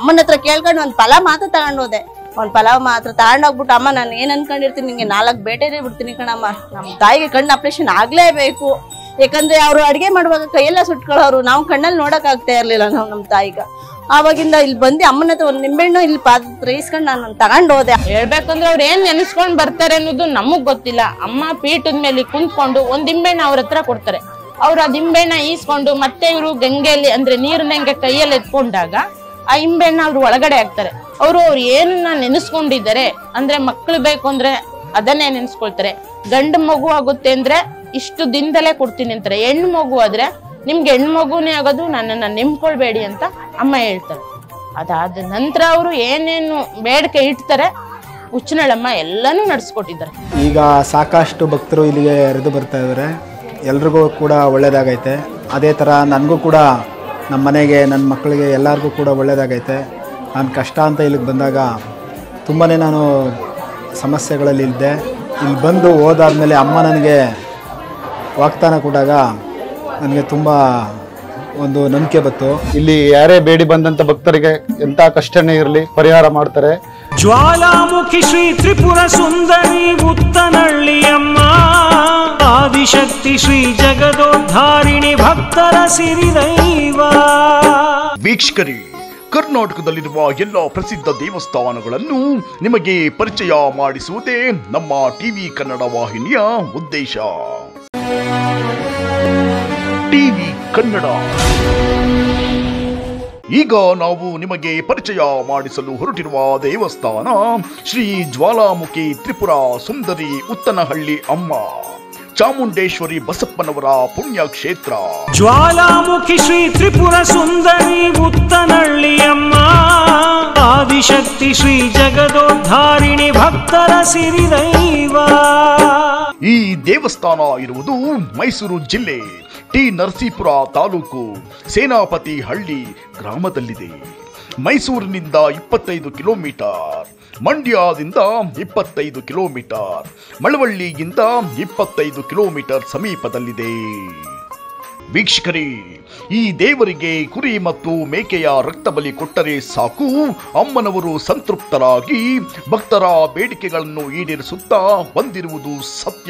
ಅಮ್ಮನ ಹತ್ರ ಕೇಳ್ಕೊಂಡು ಒಂದ್ ಫಲ ಮಾತ್ರ ತಗೊಂಡ್ ಹೋದೆ ಒಂದ್ ಪಲಾವ್ ಮಾತ್ರ ತಗೊಂಡೋಗ್ಬಿಟ್ಟು ಅಮ್ಮ ನಾನು ಏನ್ ಅನ್ಕೊಂಡಿರ್ತೀನಿ ನಿಂಗೆ ನಾಲ್ಕು ಬೇಟೆನೇ ಬಿಡ್ತೀನಿ ಕಣಮ್ಮ ನಮ್ ತಾಯಿಗೆ ಕಣ್ಣು ಆಪರೇಷನ್ ಆಗ್ಲೇಬೇಕು ಯಾಕಂದ್ರೆ ಅವ್ರು ಅಡಿಗೆ ಮಾಡುವಾಗ ಕೈಯೆಲ್ಲ ಸುಟ್ಕೊಳ್ಳೋರು ನಾವು ಕಣ್ಣಲ್ಲಿ ನೋಡಕ್ ಆಗ್ತಾ ಇರ್ಲಿಲ್ಲ ನಾವು ನಮ್ ತಾಯಿಗ ಆವಾಗಿಂದ ಇಲ್ಲಿ ಬಂದು ಅಮ್ಮನ ಹತ್ರ ಒಂದ್ ನಿಂಬೆಹಣ್ಣು ಇಲ್ಲಿ ಪಾತ್ರ ಇಸ್ಕೊಂಡು ನಾನು ತಗೊಂಡ್ ಹೋದೆ ಹೇಳ್ಬೇಕಂದ್ರೆ ಅವ್ರು ಏನ್ ನೆನೆಸ್ಕೊಂಡ್ ಬರ್ತಾರೆ ಅನ್ನೋದು ನಮಗ್ ಗೊತ್ತಿಲ್ಲ ಅಮ್ಮ ಪೀಠದ ಮೇಲೆ ಕುಂತ್ಕೊಂಡು ಒಂದ್ ನಿಂಬೆಹಣ್ಣ ಅವ್ರ ಹತ್ರ ಕೊಡ್ತಾರೆ ಅವ್ರು ಆ ನಿಂಬೆಹಣ್ಣ ಈಸ್ಕೊಂಡು ಮತ್ತೆ ಇವರು ಗಂಗೆಯಲ್ಲಿ ಅಂದ್ರೆ ನೀರನ್ನ ಹಿಂಗೆ ಕೈಯಲ್ಲಿ ಎತ್ಕೊಂಡಾಗ ಆ ನಿಂಬೆಹಣ್ಣ ಅವ್ರು ಒಳಗಡೆ ಹಾಕ್ತಾರೆ ಅವರು ಅವ್ರು ಏನನ್ನ ನೆನೆಸ್ಕೊಂಡಿದ್ದಾರೆ ಅಂದ್ರೆ ಮಕ್ಳು ಬೇಕು ಅಂದ್ರೆ ಅದನ್ನೇ ನೆನೆಸ್ಕೊಳ್ತಾರೆ ಗಂಡು ಮಗು ಆಗುತ್ತೆ ಅಂದ್ರೆ ಇಷ್ಟು ದಿನದಲ್ಲೇ ಕೊಡ್ತೀನಿ ಅಂತಾರೆ ಹೆಣ್ಣು ಮಗು ಆದ್ರೆ ನಿಮ್ಗೆ ಹೆಣ್ಣು ಮಗುನೇ ಆಗೋದು ನನ್ನನ್ನ ನೆಮ್ಕೊಳ್ಬೇಡಿ ಅಂತ ಅಮ್ಮ ಹೇಳ್ತಾರೆ ಅದಾದ ನಂತರ ಅವರು ಏನೇನು ಬೇಡಿಕೆ ಇಡ್ತಾರೆ ಉಚ್ಚನಳಮ್ಮ ಎಲ್ಲಾನು ನಡೆಸ್ಕೊಟ್ಟಿದ್ದಾರೆ ಈಗ ಸಾಕಷ್ಟು ಭಕ್ತರು ಇಲ್ಲಿಗೆ ಹರಿದು ಬರ್ತಾ ಇದ್ದಾರೆ ಎಲ್ರಿಗೂ ಕೂಡ ಒಳ್ಳೆಯದಾಗೈತೆ ಅದೇ ಥರ ನನಗೂ ಕೂಡ ನಮ್ಮ ಮನೆಗೆ ನನ್ನ ಮಕ್ಕಳಿಗೆ ಎಲ್ಲರಿಗೂ ಕೂಡ ಒಳ್ಳೆಯದಾಗೈತೆ ನಾನು ಕಷ್ಟ ಅಂತ ಇಲ್ಲಿಗೆ ಬಂದಾಗ ತುಂಬಾ ನಾನು ಸಮಸ್ಯೆಗಳಲ್ಲಿ ಇದ್ದೆ ಇಲ್ಲಿ ಬಂದು ಹೋದಾದ್ಮೇಲೆ ಅಮ್ಮ ನನಗೆ ವಾಗ್ದಾನ ಕೊಟ್ಟಾಗ ನನಗೆ ತುಂಬ ಒಂದು ನಂಬಿಕೆ ಬಂತು ಇಲ್ಲಿ ಯಾರೇ ಬೇಡಿ ಬಂದಂತ ಭಕ್ತರಿಗೆ ಎಂತ ಕಷ್ಟನೇ ಇರಲಿ ಪರಿಹಾರ ಮಾಡ್ತಾರೆ ಜ್ವಾಲಾಮುಖಿ ಶ್ರೀ ತ್ರಿಪುರ ಸುಂದರಿ ಉತ್ತನಳ್ಳಿಯಮ್ಮ ಆದಿಶಕ್ತಿ ಶ್ರೀ ಜಗದೋದ್ಧಾರಿಣಿ ಭಕ್ತರ ಸಿರಿದೈವ ವೀಕ್ಷಕರೇ ಕರ್ನಾಟಕದಲ್ಲಿರುವ ಎಲ್ಲ ಪ್ರಸಿದ್ಧ ದೇವಸ್ಥಾನಗಳನ್ನು ನಿಮಗೆ ಪರಿಚಯ ಮಾಡಿಸುವುದೇ ನಮ್ಮ ಟಿವಿ ಕನ್ನಡ ವಾಹಿನಿಯ ಉದ್ದೇಶ ಟಿವಿ ಕನ್ನಡ ಈಗ ನಾವು ನಿಮಗೆ ಪರಿಚಯ ಮಾಡಿಸಲು ಹೊರಟಿರುವ ದೇವಸ್ಥಾನ ಶ್ರೀ ಜ್ವಾಲಾಮುಖಿ ತ್ರಿಪುರ ಸುಂದರಿ ಉತ್ತನಹಳ್ಳಿ ಅಮ್ಮ ಚಾಮುಂಡೇಶ್ವರಿ ಬಸಪ್ಪನವರ ಪುಣ್ಯ ಕ್ಷೇತ್ರ ಜ್ವಾಲಾಮುಖಿ ಶ್ರೀ ತ್ರಿಪುರ ಸುಂದರಿ ಉತ್ತನಳ್ಳಿಯಮ್ಮ ಆದಿಶಕ್ತಿ ಶ್ರೀ ಜಗದೋದ್ಧಾರಿಣಿ ಭಕ್ತರ ಸಿರಿದೈವ ಈ ದೇವಸ್ಥಾನ ಇರುವುದು ಮೈಸೂರು ಜಿಲ್ಲೆ ಟಿ ನರಸೀಪುರ ತಾಲೂಕು ಸೇನಾಪತಿ ಹಳ್ಳಿ ಗ್ರಾಮದಲ್ಲಿದೆ ಮೈಸೂರಿನಿಂದ ಇಪ್ಪತ್ತೈದು ಕಿಲೋಮೀಟರ್ ಮಂಡ್ಯದಿಂದ ಇಪ್ಪತ್ತೈದು ಕಿಲೋಮೀಟರ್ ಮಳವಳ್ಳಿಯಿಂದ ಇಪ್ಪತ್ತೈದು ಕಿಲೋಮೀಟರ್ ಸಮೀಪದಲ್ಲಿದೆ ವೀಕ್ಷಕರೇ ಈ ದೇವರಿಗೆ ಕುರಿ ಮತ್ತು ಮೇಕೆಯ ರಕ್ತ ಬಲಿ ಕೊಟ್ಟರೆ ಸಾಕು ಅಮ್ಮನವರು ಸಂತೃಪ್ತರಾಗಿ ಭಕ್ತರ ಬೇಡಿಕೆಗಳನ್ನು ಈಡೇರಿಸುತ್ತಾ ಬಂದಿರುವುದು ಸತ್ಯ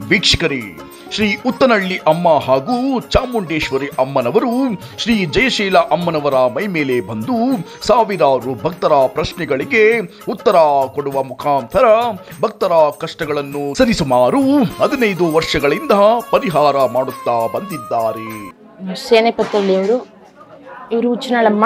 ವೀಕ್ಷಕರೇ ಶ್ರೀ ಉತ್ತನಹಳ್ಳಿ ಅಮ್ಮ ಹಾಗೂ ಚಾಮುಂಡೇಶ್ವರಿ ಅಮ್ಮನವರು ಶ್ರೀ ಜಯಶೀಲ ಅಮ್ಮನವರ ಮೈ ಮೇಲೆ ಬಂದು ಸಾವಿರಾರು ಭಕ್ತರ ಪ್ರಶ್ನೆಗಳಿಗೆ ಉತ್ತರ ಕೊಡುವ ಮುಖಾಂತರ ಭಕ್ತರ ಕಷ್ಟಗಳನ್ನು ಸರಿಸುಮಾರು ಹದಿನೈದು ವರ್ಷಗಳಿಂದ ಪರಿಹಾರ ಮಾಡುತ್ತಾ ಬಂದಿದ್ದಾರೆ ಸೇನೆಪತ್ತಳ್ಳಿಯವರು ಇವರು ಉಚ್ಚನಾಳಮ್ಮ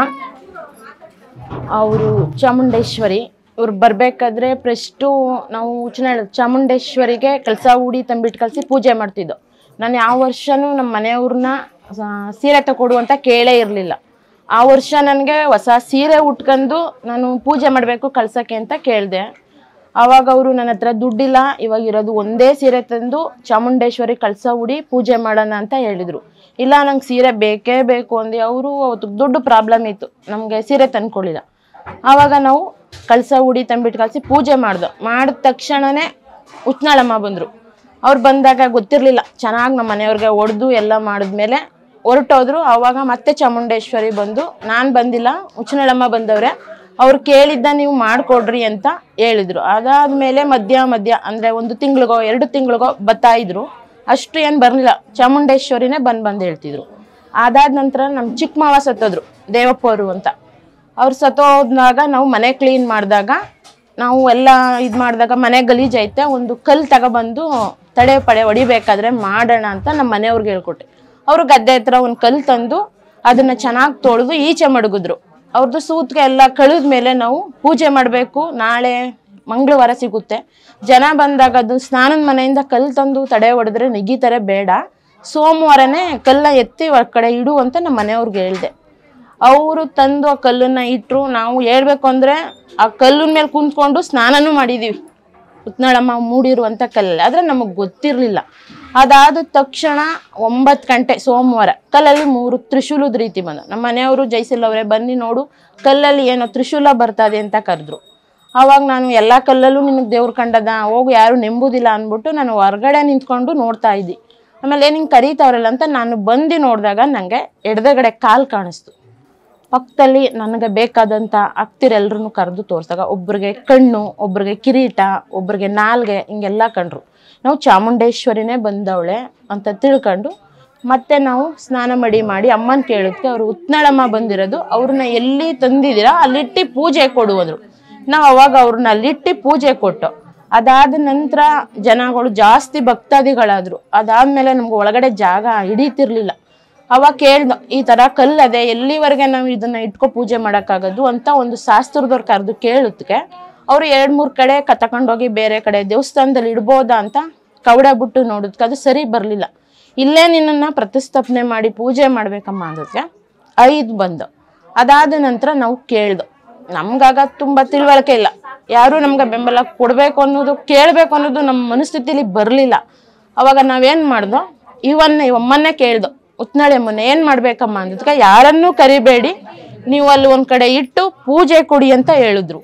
ಅವರು ಚಾಮುಂಡೇಶ್ವರಿ ಇವ್ರು ಬರಬೇಕಾದ್ರೆ ಫಸ್ಟು ನಾವು ಉಚ್ಚನಾಳ ಚಾಮುಂಡೇಶ್ವರಿಗೆ ಕೆಲಸ ಹೂಡಿ ತಂಬಿಟ್ಟು ಕಲಿಸಿ ಪೂಜೆ ಮಾಡ್ತಿದ್ದೋ ನಾನು ಯಾವ ವರ್ಷನೂ ನಮ್ಮ ಮನೆಯವ್ರನ್ನ ಸ- ಸೀರೆ ತಗೊಡು ಅಂತ ಕೇಳೇ ಇರಲಿಲ್ಲ ಆ ವರ್ಷ ನನಗೆ ಹೊಸ ಸೀರೆ ಉಟ್ಕೊಂಡು ನಾನು ಪೂಜೆ ಮಾಡಬೇಕು ಕಳ್ಸೋಕ್ಕೆ ಅಂತ ಕೇಳಿದೆ ಆವಾಗ ಅವರು ನನ್ನ ಹತ್ರ ದುಡ್ಡಿಲ್ಲ ಇವಾಗ ಇರೋದು ಒಂದೇ ಸೀರೆ ತಂದು ಚಾಮುಂಡೇಶ್ವರಿ ಕಳಸ ಹೂಡಿ ಪೂಜೆ ಮಾಡೋಣ ಅಂತ ಹೇಳಿದರು ಇಲ್ಲ ನಂಗೆ ಸೀರೆ ಬೇಕೇ ಬೇಕು ಅಂದು ಅವರು ಅವತ್ತು ದುಡ್ಡು ಪ್ರಾಬ್ಲಮ್ ಇತ್ತು ನಮಗೆ ಸೀರೆ ತಂದ್ಕೊಳ್ಳಿಲ್ಲ ಆವಾಗ ನಾವು ಕಳಸ ಹೂಡಿ ತಂಬಿಟ್ಟು ಕಲಿಸಿ ಪೂಜೆ ಮಾಡ್ದೋ ಮಾಡಿದ ತಕ್ಷಣನೇ ಉತ್ನಾಳಮ್ಮ ಬಂದರು ಅವ್ರು ಬಂದಾಗ ಗೊತ್ತಿರಲಿಲ್ಲ ಚೆನ್ನಾಗಿ ನಮ್ಮ ಮನೆಯವ್ರಿಗೆ ಹೊಡೆದು ಎಲ್ಲ ಮಾಡಿದ್ಮೇಲೆ ಹೊರಟೋದ್ರು ಆವಾಗ ಮತ್ತೆ ಚಾಮುಂಡೇಶ್ವರಿ ಬಂದು ನಾನು ಬಂದಿಲ್ಲ ಉಚ್ಚನಳಮ್ಮ ಬಂದವ್ರೆ ಅವ್ರು ಕೇಳಿದ್ದ ನೀವು ಮಾಡಿಕೊಡ್ರಿ ಅಂತ ಹೇಳಿದ್ರು ಅದಾದ್ಮೇಲೆ ಮಧ್ಯ ಮಧ್ಯ ಅಂದರೆ ಒಂದು ತಿಂಗಳಿಗೋ ಎರಡು ತಿಂಗಳಿಗೋ ಬರ್ತಾ ಇದ್ರು ಅಷ್ಟು ಏನು ಬರಲಿಲ್ಲ ಚಾಮುಂಡೇಶ್ವರಿನೇ ಬಂದು ಬಂದು ಹೇಳ್ತಿದ್ರು ಅದಾದ ನಂತರ ನಮ್ಮ ಚಿಕ್ಕ ಮಾವ ಸತ್ತೋದ್ರು ದೇವಪ್ಪ ಅವರು ಅಂತ ಅವ್ರು ಸತ್ತೋದಾಗ ನಾವು ಮನೆ ಕ್ಲೀನ್ ಮಾಡಿದಾಗ ನಾವು ಎಲ್ಲ ಇದು ಮಾಡಿದಾಗ ಮನೆ ಗಲೀಜೈತೆ ಒಂದು ಕಲ್ಲು ತಗೊಬಂದು ತಡೆ ಪಡೆ ಹೊಡಿಬೇಕಾದ್ರೆ ಮಾಡೋಣ ಅಂತ ನಮ್ಮ ಮನೆಯವ್ರಿಗೆ ಹೇಳ್ಕೊಟ್ಟೆ ಅವರು ಗದ್ದೆ ಹತ್ರ ಒಂದು ಕಲ್ಲು ತಂದು ಅದನ್ನ ಚೆನ್ನಾಗಿ ತೊಳೆದು ಈಚೆ ಮಡಗಿದ್ರು ಅವ್ರದ್ದು ಸೂತ್ಗೆ ಎಲ್ಲ ಕಳೆದ ಮೇಲೆ ನಾವು ಪೂಜೆ ಮಾಡಬೇಕು ನಾಳೆ ಮಂಗಳವಾರ ಸಿಗುತ್ತೆ ಜನ ಬಂದಾಗ ಅದು ಸ್ನಾನದ ಮನೆಯಿಂದ ಕಲ್ಲು ತಂದು ತಡೆ ಹೊಡೆದ್ರೆ ನೆಗಿತಾರೆ ಬೇಡ ಸೋಮವಾರನೇ ಕಲ್ಲ ಎತ್ತಿ ಒಳ ಕಡೆ ಇಡು ಅಂತ ನಮ್ಮ ಮನೆಯವ್ರಿಗೆ ಹೇಳಿದೆ ಅವರು ತಂದು ಆ ಕಲ್ಲನ್ನ ಇಟ್ಟರು ನಾವು ಹೇಳ್ಬೇಕು ಅಂದ್ರೆ ಆ ಕಲ್ಲಿನ ಮೇಲೆ ಕುಂತ್ಕೊಂಡು ಸ್ನಾನನೂ ಮಾಡಿದೀವಿ ಉತ್ನಾಳಮ್ಮ ಮೂಡಿರುವಂಥ ಕಲ್ಲಲ್ಲಿ ಆದರೆ ನಮಗೆ ಗೊತ್ತಿರಲಿಲ್ಲ ಅದಾದ ತಕ್ಷಣ ಒಂಬತ್ತು ಗಂಟೆ ಸೋಮವಾರ ಕಲ್ಲಲ್ಲಿ ಮೂರು ತ್ರಿಶೂಲದ ರೀತಿ ಬಂದು ನಮ್ಮ ಮನೆಯವರು ಜೈಸಿಲ್ ಅವರೇ ಬನ್ನಿ ನೋಡು ಕಲ್ಲಲ್ಲಿ ಏನೋ ತ್ರಿಶೂಲ ಬರ್ತದೆ ಅಂತ ಕರೆದ್ರು ಆವಾಗ ನಾನು ಎಲ್ಲ ಕಲ್ಲಲ್ಲೂ ನಿನಗೆ ದೇವ್ರು ಕಂಡದ ಹೋಗು ಯಾರು ನೆಂಬುದಿಲ್ಲ ಅಂದ್ಬಿಟ್ಟು ನಾನು ಹೊರಗಡೆ ನಿಂತ್ಕೊಂಡು ನೋಡ್ತಾ ಇದ್ದಿ ಆಮೇಲೆ ನಿಂಗೆ ಕರೀತಾವ್ರಲ್ಲ ಅಂತ ನಾನು ಬಂದು ನೋಡಿದಾಗ ನನಗೆ ಎಡದಗಡೆ ಕಾಲು ಕಾಣಿಸ್ತು ಪಕ್ಕದಲ್ಲಿ ನನಗೆ ಬೇಕಾದಂಥ ಅಕ್ತಿರೆಲ್ರನ್ನು ಕರೆದು ತೋರಿಸಿದಾಗ ಒಬ್ರಿಗೆ ಕಣ್ಣು ಒಬ್ರಿಗೆ ಕಿರೀಟ ಒಬ್ರಿಗೆ ನಾಲ್ಗೆ ಹಿಂಗೆಲ್ಲ ಕಂಡ್ರು ನಾವು ಚಾಮುಂಡೇಶ್ವರಿನೇ ಬಂದವಳೆ ಅಂತ ತಿಳ್ಕೊಂಡು ಮತ್ತೆ ನಾವು ಸ್ನಾನ ಮಡಿ ಮಾಡಿ ಅಮ್ಮನ ಕೇಳಿದ್ಕೆ ಅವರು ಉತ್ನಳಮ್ಮ ಬಂದಿರೋದು ಅವ್ರನ್ನ ಎಲ್ಲಿ ತಂದಿದ್ದೀರಾ ಅಲ್ಲಿಟ್ಟು ಪೂಜೆ ಕೊಡುವಂದ್ರು ನಾವು ಅವಾಗ ಅವ್ರನ್ನ ಅಲ್ಲಿಟ್ಟು ಪೂಜೆ ಕೊಟ್ಟು ಅದಾದ ನಂತರ ಜನಗಳು ಜಾಸ್ತಿ ಭಕ್ತಾದಿಗಳಾದ್ರು ಅದಾದ್ಮೇಲೆ ನಮ್ಗೆ ಒಳಗಡೆ ಜಾಗ ಹಿಡೀತಿರ್ಲಿಲ್ಲ ಅವಾಗ ಕೇಳ್ದ ಈ ತರ ಕಲ್ಲದೆ ಎಲ್ಲಿವರೆಗೆ ನಾವು ಇದನ್ನ ಇಟ್ಕೊ ಪೂಜೆ ಮಾಡೋಕ್ಕಾಗದು ಅಂತ ಒಂದು ಶಾಸ್ತ್ರದವ್ರು ಕರೆದು ಕೇಳುತ್ತಕ್ಕೆ ಅವರು ಎರಡ್ ಮೂರ್ ಕಡೆ ಕ ತಕೊಂಡೋಗಿ ಬೇರೆ ಕಡೆ ದೇವಸ್ಥಾನದಲ್ಲಿ ಇಡ್ಬೋದಾ ಅಂತ ಕವಡೆ ಬಿಟ್ಟು ನೋಡಿದ್ಕೆ ಅದು ಸರಿ ಬರಲಿಲ್ಲ ಇಲ್ಲೇ ನಿನ್ನನ್ನು ಪ್ರತಿಷ್ಠಾಪನೆ ಮಾಡಿ ಪೂಜೆ ಮಾಡ್ಬೇಕಮ್ಮ ಅಂದಕ್ಕೆ ಐದು ಬಂದು ಅದಾದ ನಂತರ ನಾವು ಕೇಳ್ದು ನಮ್ಗಾಗ ತುಂಬ ತಿಳುವಳಿಕೆ ಇಲ್ಲ ಯಾರು ನಮ್ಗೆ ಬೆಂಬಲ ಕೊಡಬೇಕು ಅನ್ನೋದು ಕೇಳಬೇಕು ಅನ್ನೋದು ನಮ್ಮ ಮನಸ್ಥಿತಿಲಿ ಬರಲಿಲ್ಲ ಅವಾಗ ನಾವೇನು ಮಾಡ್ದೋ ಇವನ್ನ ಇವಮ್ಮನ್ನೇ ಕೇಳ್ದೋ ಉತ್ನಾಳೆ ಅಮ್ಮನ ಏನು ಮಾಡ್ಬೇಕಮ್ಮ ಅಂದದ್ಕೆ ಯಾರನ್ನೂ ಕರಿಬೇಡಿ ನೀವು ಅಲ್ಲಿ ಒಂದು ಕಡೆ ಇಟ್ಟು ಪೂಜೆ ಕೊಡಿ ಅಂತ ಹೇಳಿದ್ರು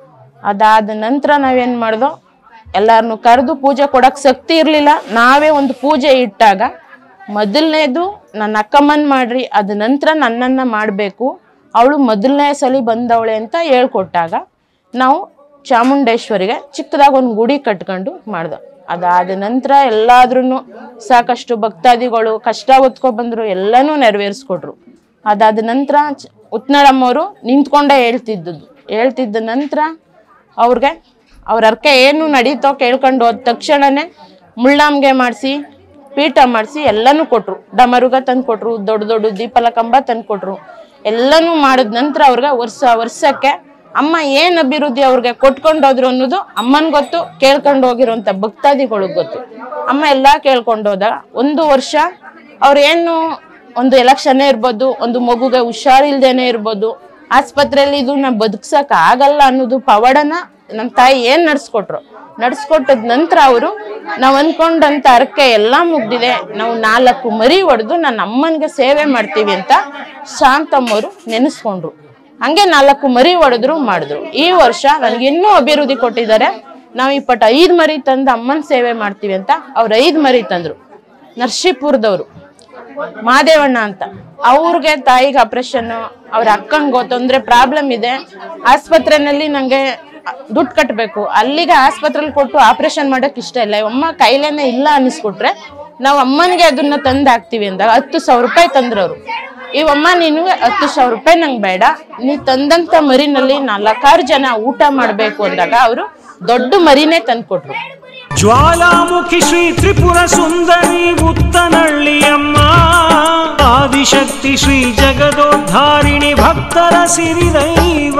ಅದಾದ ನಂತರ ನಾವೇನು ಮಾಡ್ದೋ ಎಲ್ಲರನ್ನು ಕರೆದು ಪೂಜೆ ಕೊಡಕ್ಕೆ ಶಕ್ತಿ ಇರಲಿಲ್ಲ ನಾವೇ ಒಂದು ಪೂಜೆ ಇಟ್ಟಾಗ ಮೊದಲನೇದು ನನ್ನ ಅಕ್ಕಮ್ಮನ್ ಮಾಡ್ರಿ ಅದ ನಂತರ ನನ್ನನ್ನು ಮಾಡಬೇಕು ಅವಳು ಮೊದಲನೇ ಸಲ ಬಂದವಳೆ ಅಂತ ಹೇಳ್ಕೊಟ್ಟಾಗ ನಾವು ಚಾಮುಂಡೇಶ್ವರಿಗೆ ಚಿಕ್ಕದಾಗಿ ಒಂದು ಗುಡಿ ಕಟ್ಕೊಂಡು ಮಾಡ್ದೆ ಅದಾದ ನಂತರ ಎಲ್ಲಾದ್ರೂ ಸಾಕಷ್ಟು ಭಕ್ತಾದಿಗಳು ಕಷ್ಟ ಹೊತ್ಕೊ ಬಂದರು ಎಲ್ಲನೂ ನೆರವೇರಿಸ್ಕೊಟ್ರು ಅದಾದ ನಂತರ ಚ- ಉತ್ನಳಮ್ಮವರು ನಿಂತ್ಕೊಂಡೇ ಹೇಳ್ತಿದ್ದದ್ದು ಹೇಳ್ತಿದ್ದ ನಂತರ ಅವ್ರಿಗೆ ಅವ್ರ ಅರ್ಕೆ ಏನು ನಡೀತೋ ಕೇಳ್ಕೊಂಡು ಹೋದ ತಕ್ಷಣನೇ ಮುಳ್ಳಾಮ್ಗೆ ಮಾಡಿಸಿ ಪೀಠ ಮಾಡಿಸಿ ಎಲ್ಲನೂ ಕೊಟ್ರು ಡಮರುಗ ತಂದು ಕೊಟ್ರು ದೊಡ್ಡ ದೊಡ್ಡ ದೀಪಲ ಕಂಬ ತಂದು ಕೊಟ್ರು ಎಲ್ಲನೂ ಮಾಡಿದ ನಂತರ ಅವ್ರಿಗೆ ವರ್ಷ ವರ್ಷಕ್ಕೆ ಅಮ್ಮ ಏನ್ ಅಭಿವೃದ್ಧಿ ಅವ್ರಿಗೆ ಕೊಟ್ಕೊಂಡು ಹೋದ್ರು ಅನ್ನೋದು ಅಮ್ಮನ್ ಗೊತ್ತು ಕೇಳ್ಕೊಂಡು ಹೋಗಿರೋಂಥ ಭಕ್ತಾದಿಗಳಿಗೆ ಗೊತ್ತು ಅಮ್ಮ ಎಲ್ಲ ಕೇಳ್ಕೊಂಡು ಹೋದಾಗ ಒಂದು ವರ್ಷ ಅವ್ರೇನು ಒಂದು ಎಲೆಕ್ಷನ್ನೇ ಇರ್ಬೋದು ಒಂದು ಮಗುಗೆ ಹುಷಾರಿಲ್ದೇನೆ ಇರ್ಬೋದು ಆಸ್ಪತ್ರೆಯಲ್ಲಿ ಇದನ್ನ ಬದುಕ್ಸಕ್ ಆಗಲ್ಲ ಅನ್ನೋದು ಪವಾಡನ ನಮ್ಮ ತಾಯಿ ಏನ್ ನಡ್ಸ್ಕೊಟ್ರು ನಡ್ಸ್ಕೊಟ್ಟದ ನಂತರ ಅವರು ನಾವು ಅನ್ಕೊಂಡಂತ ಅರ್ಕೆ ಎಲ್ಲ ಮುಗ್ದಿದೆ ನಾವು ನಾಲ್ಕು ಮರಿ ಹೊಡೆದು ನನ್ನ ಅಮ್ಮನಿಗೆ ಸೇವೆ ಮಾಡ್ತೀವಿ ಅಂತ ಶಾಂತಮ್ಮವರು ನೆನೆಸ್ಕೊಂಡ್ರು ಹಂಗೆ ನಾಲ್ಕು ಮರಿ ಹೊಡೆದ್ರು ಮಾಡಿದ್ರು ಈ ವರ್ಷ ನನಗೆ ಇನ್ನೂ ಅಭಿವೃದ್ಧಿ ಕೊಟ್ಟಿದ್ದಾರೆ ನಾವು ಇಪ್ಪತ್ತು ಐದು ಮರಿ ತಂದು ಅಮ್ಮನ ಸೇವೆ ಮಾಡ್ತೀವಿ ಅಂತ ಅವ್ರು ಐದು ಮರಿ ತಂದ್ರು ನರ್ಸೀಪುರದವರು ಮಾದೇವಣ್ಣ ಅಂತ ಅವ್ರಿಗೆ ತಾಯಿಗೆ ಆಪರೇಷನ್ ಅವ್ರ ಅಕ್ಕಂಗೋ ತೊಂದರೆ ಪ್ರಾಬ್ಲಮ್ ಇದೆ ಆಸ್ಪತ್ರೆನಲ್ಲಿ ನಂಗೆ ದುಡ್ಡು ಕಟ್ಟಬೇಕು ಅಲ್ಲಿಗೆ ಆಸ್ಪತ್ರೆಲಿ ಕೊಟ್ಟು ಆಪರೇಷನ್ ಮಾಡಕ್ ಇಷ್ಟ ಇಲ್ಲ ಅಮ್ಮ ಕೈಲೇನೆ ಇಲ್ಲ ಅನ್ನಿಸ್ಕೊಟ್ರೆ ನಾವು ಅಮ್ಮನಿಗೆ ಅದನ್ನ ತಂದು ಹಾಕ್ತಿವಿ ಅಂದಾಗ ಹತ್ತು ಸಾವಿರ ರೂಪಾಯಿ ತಂದ್ರವ್ರು ಇವಮ್ಮ ನೀನು ಹತ್ತು ಸಾವಿರ ರೂಪಾಯಿ ನಂಗೆ ಬೇಡ ನೀ ತಂದಂತ ಮರಿನಲ್ಲಿ ನಾಲ್ಕಾರು ಜನ ಊಟ ಮಾಡಬೇಕು ಅಂದಾಗ ಅವರು ದೊಡ್ಡ ಮರಿನೇ ತಂದ್ಕೊಟ್ರು ಜ್ವಾಲಾಮುಖಿ ಶ್ರೀ ತ್ರಿಪುರ ಸುಂದರಿ ಉತ್ತನಳ್ಳಿಯಮ್ಮ ಆದಿಶಕ್ತಿ ಶ್ರೀ ಜಗದೋದ್ಧಾರಿಣಿ ಭಕ್ತರ ಸಿರಿದೈವ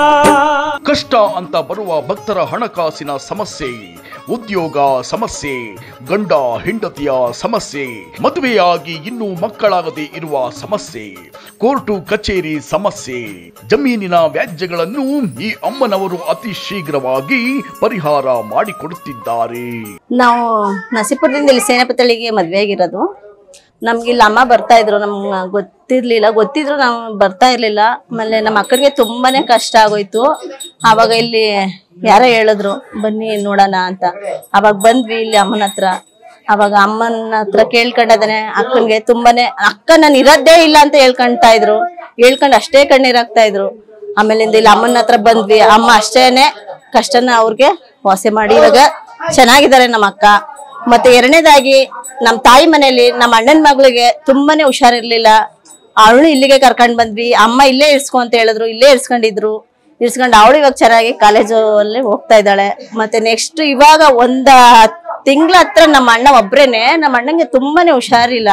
ಕಷ್ಟ ಅಂತ ಬರುವ ಭಕ್ತರ ಹಣಕಾಸಿನ ಸಮಸ್ಯೆ ಉದ್ಯೋಗ ಸಮಸ್ಯೆ ಗಂಡ ಹೆಂಡತಿಯ ಸಮಸ್ಯೆ ಮದುವೆಯಾಗಿ ಇನ್ನೂ ಮಕ್ಕಳಾಗದೆ ಇರುವ ಸಮಸ್ಯೆ ಕೋರ್ಟು ಕಚೇರಿ ಸಮಸ್ಯೆ ಜಮೀನಿನ ವ್ಯಾಜ್ಯಗಳನ್ನು ಈ ಅಮ್ಮನವರು ಅತಿ ಶೀಘ್ರವಾಗಿ ಪರಿಹಾರ ಮಾಡಿಕೊಡುತ್ತಿದ್ದಾರೆ ನಾವು ನಸೀಪುರದಿಂದ ಇಲ್ಲಿ ಸೇನಾಪತಳಿಗೆ ಮದ್ವೆ ಆಗಿರೋದು ನಮ್ಗೆ ಇಲ್ಲಿ ಅಮ್ಮ ಬರ್ತಾ ಇದ್ರು ನಮ್ಗೆ ಗೊತ್ತಿರ್ಲಿಲ್ಲ ಗೊತ್ತಿದ್ರು ನಾವು ಬರ್ತಾ ಇರ್ಲಿಲ್ಲ ಆಮೇಲೆ ನಮ್ಮ ಅಕ್ಕನಿಗೆ ತುಂಬಾನೇ ಕಷ್ಟ ಆಗೋಯ್ತು ಆವಾಗ ಇಲ್ಲಿ ಯಾರೋ ಹೇಳಿದ್ರು ಬನ್ನಿ ನೋಡೋಣ ಅಂತ ಅವಾಗ ಬಂದ್ವಿ ಇಲ್ಲಿ ಅಮ್ಮನ ಹತ್ರ ಅವಾಗ ಅಮ್ಮನ ಹತ್ರ ಕೇಳ್ಕೊಂಡದನೆ ಅಕ್ಕನ್ಗೆ ತುಂಬಾನೇ ಅಕ್ಕ ನಾನು ಇರೋದೇ ಇಲ್ಲ ಅಂತ ಹೇಳ್ಕೊಂತಾ ಇದ್ರು ಹೇಳ್ಕೊಂಡು ಅಷ್ಟೇ ಕಣ್ಣೀರಾಗ್ತಾ ಇದ್ರು ಆಮೇಲಿಂದ ಇಲ್ಲಿ ಅಮ್ಮನ ಹತ್ರ ಬಂದ್ವಿ ಅಮ್ಮ ಅಷ್ಟೇನೆ ಕಷ್ಟನ ಅವ್ರಿಗೆ ವಾಸೆ ಮಾಡಿ ಇವಾಗ ಚೆನ್ನಾಗಿದ್ದಾರೆ ನಮ್ಮ ಅಕ್ಕ ಮತ್ತೆ ಎರಡನೇದಾಗಿ ನಮ್ಮ ತಾಯಿ ಮನೆಯಲ್ಲಿ ನಮ್ಮ ಅಣ್ಣನ ಮಗಳಿಗೆ ತುಂಬಾನೇ ಹುಷಾರಿರ್ಲಿಲ್ಲ ಅವಳು ಇಲ್ಲಿಗೆ ಕರ್ಕೊಂಡ್ ಬಂದ್ವಿ ಅಮ್ಮ ಇಲ್ಲೇ ಇರ್ಸ್ಕೊ ಅಂತ ಹೇಳಿದ್ರು ಇಲ್ಲೇ ಇರ್ಸ್ಕೊಂಡಿದ್ರು ಇರ್ಸ್ಕೊಂಡು ಅವಳು ಇವಾಗ ಚೆನ್ನಾಗಿ ಕಾಲೇಜು ಅಲ್ಲಿ ಹೋಗ್ತಾ ಇದ್ದಾಳೆ ಮತ್ತೆ ನೆಕ್ಸ್ಟ್ ಇವಾಗ ಒಂದ ತಿಂಗಳ ಹತ್ರ ನಮ್ಮ ಅಣ್ಣ ಒಬ್ರೇನೆ ನಮ್ಮ ಅಣ್ಣಂಗೆ ತುಂಬಾನೇ ಹುಷಾರಿಲ್ಲ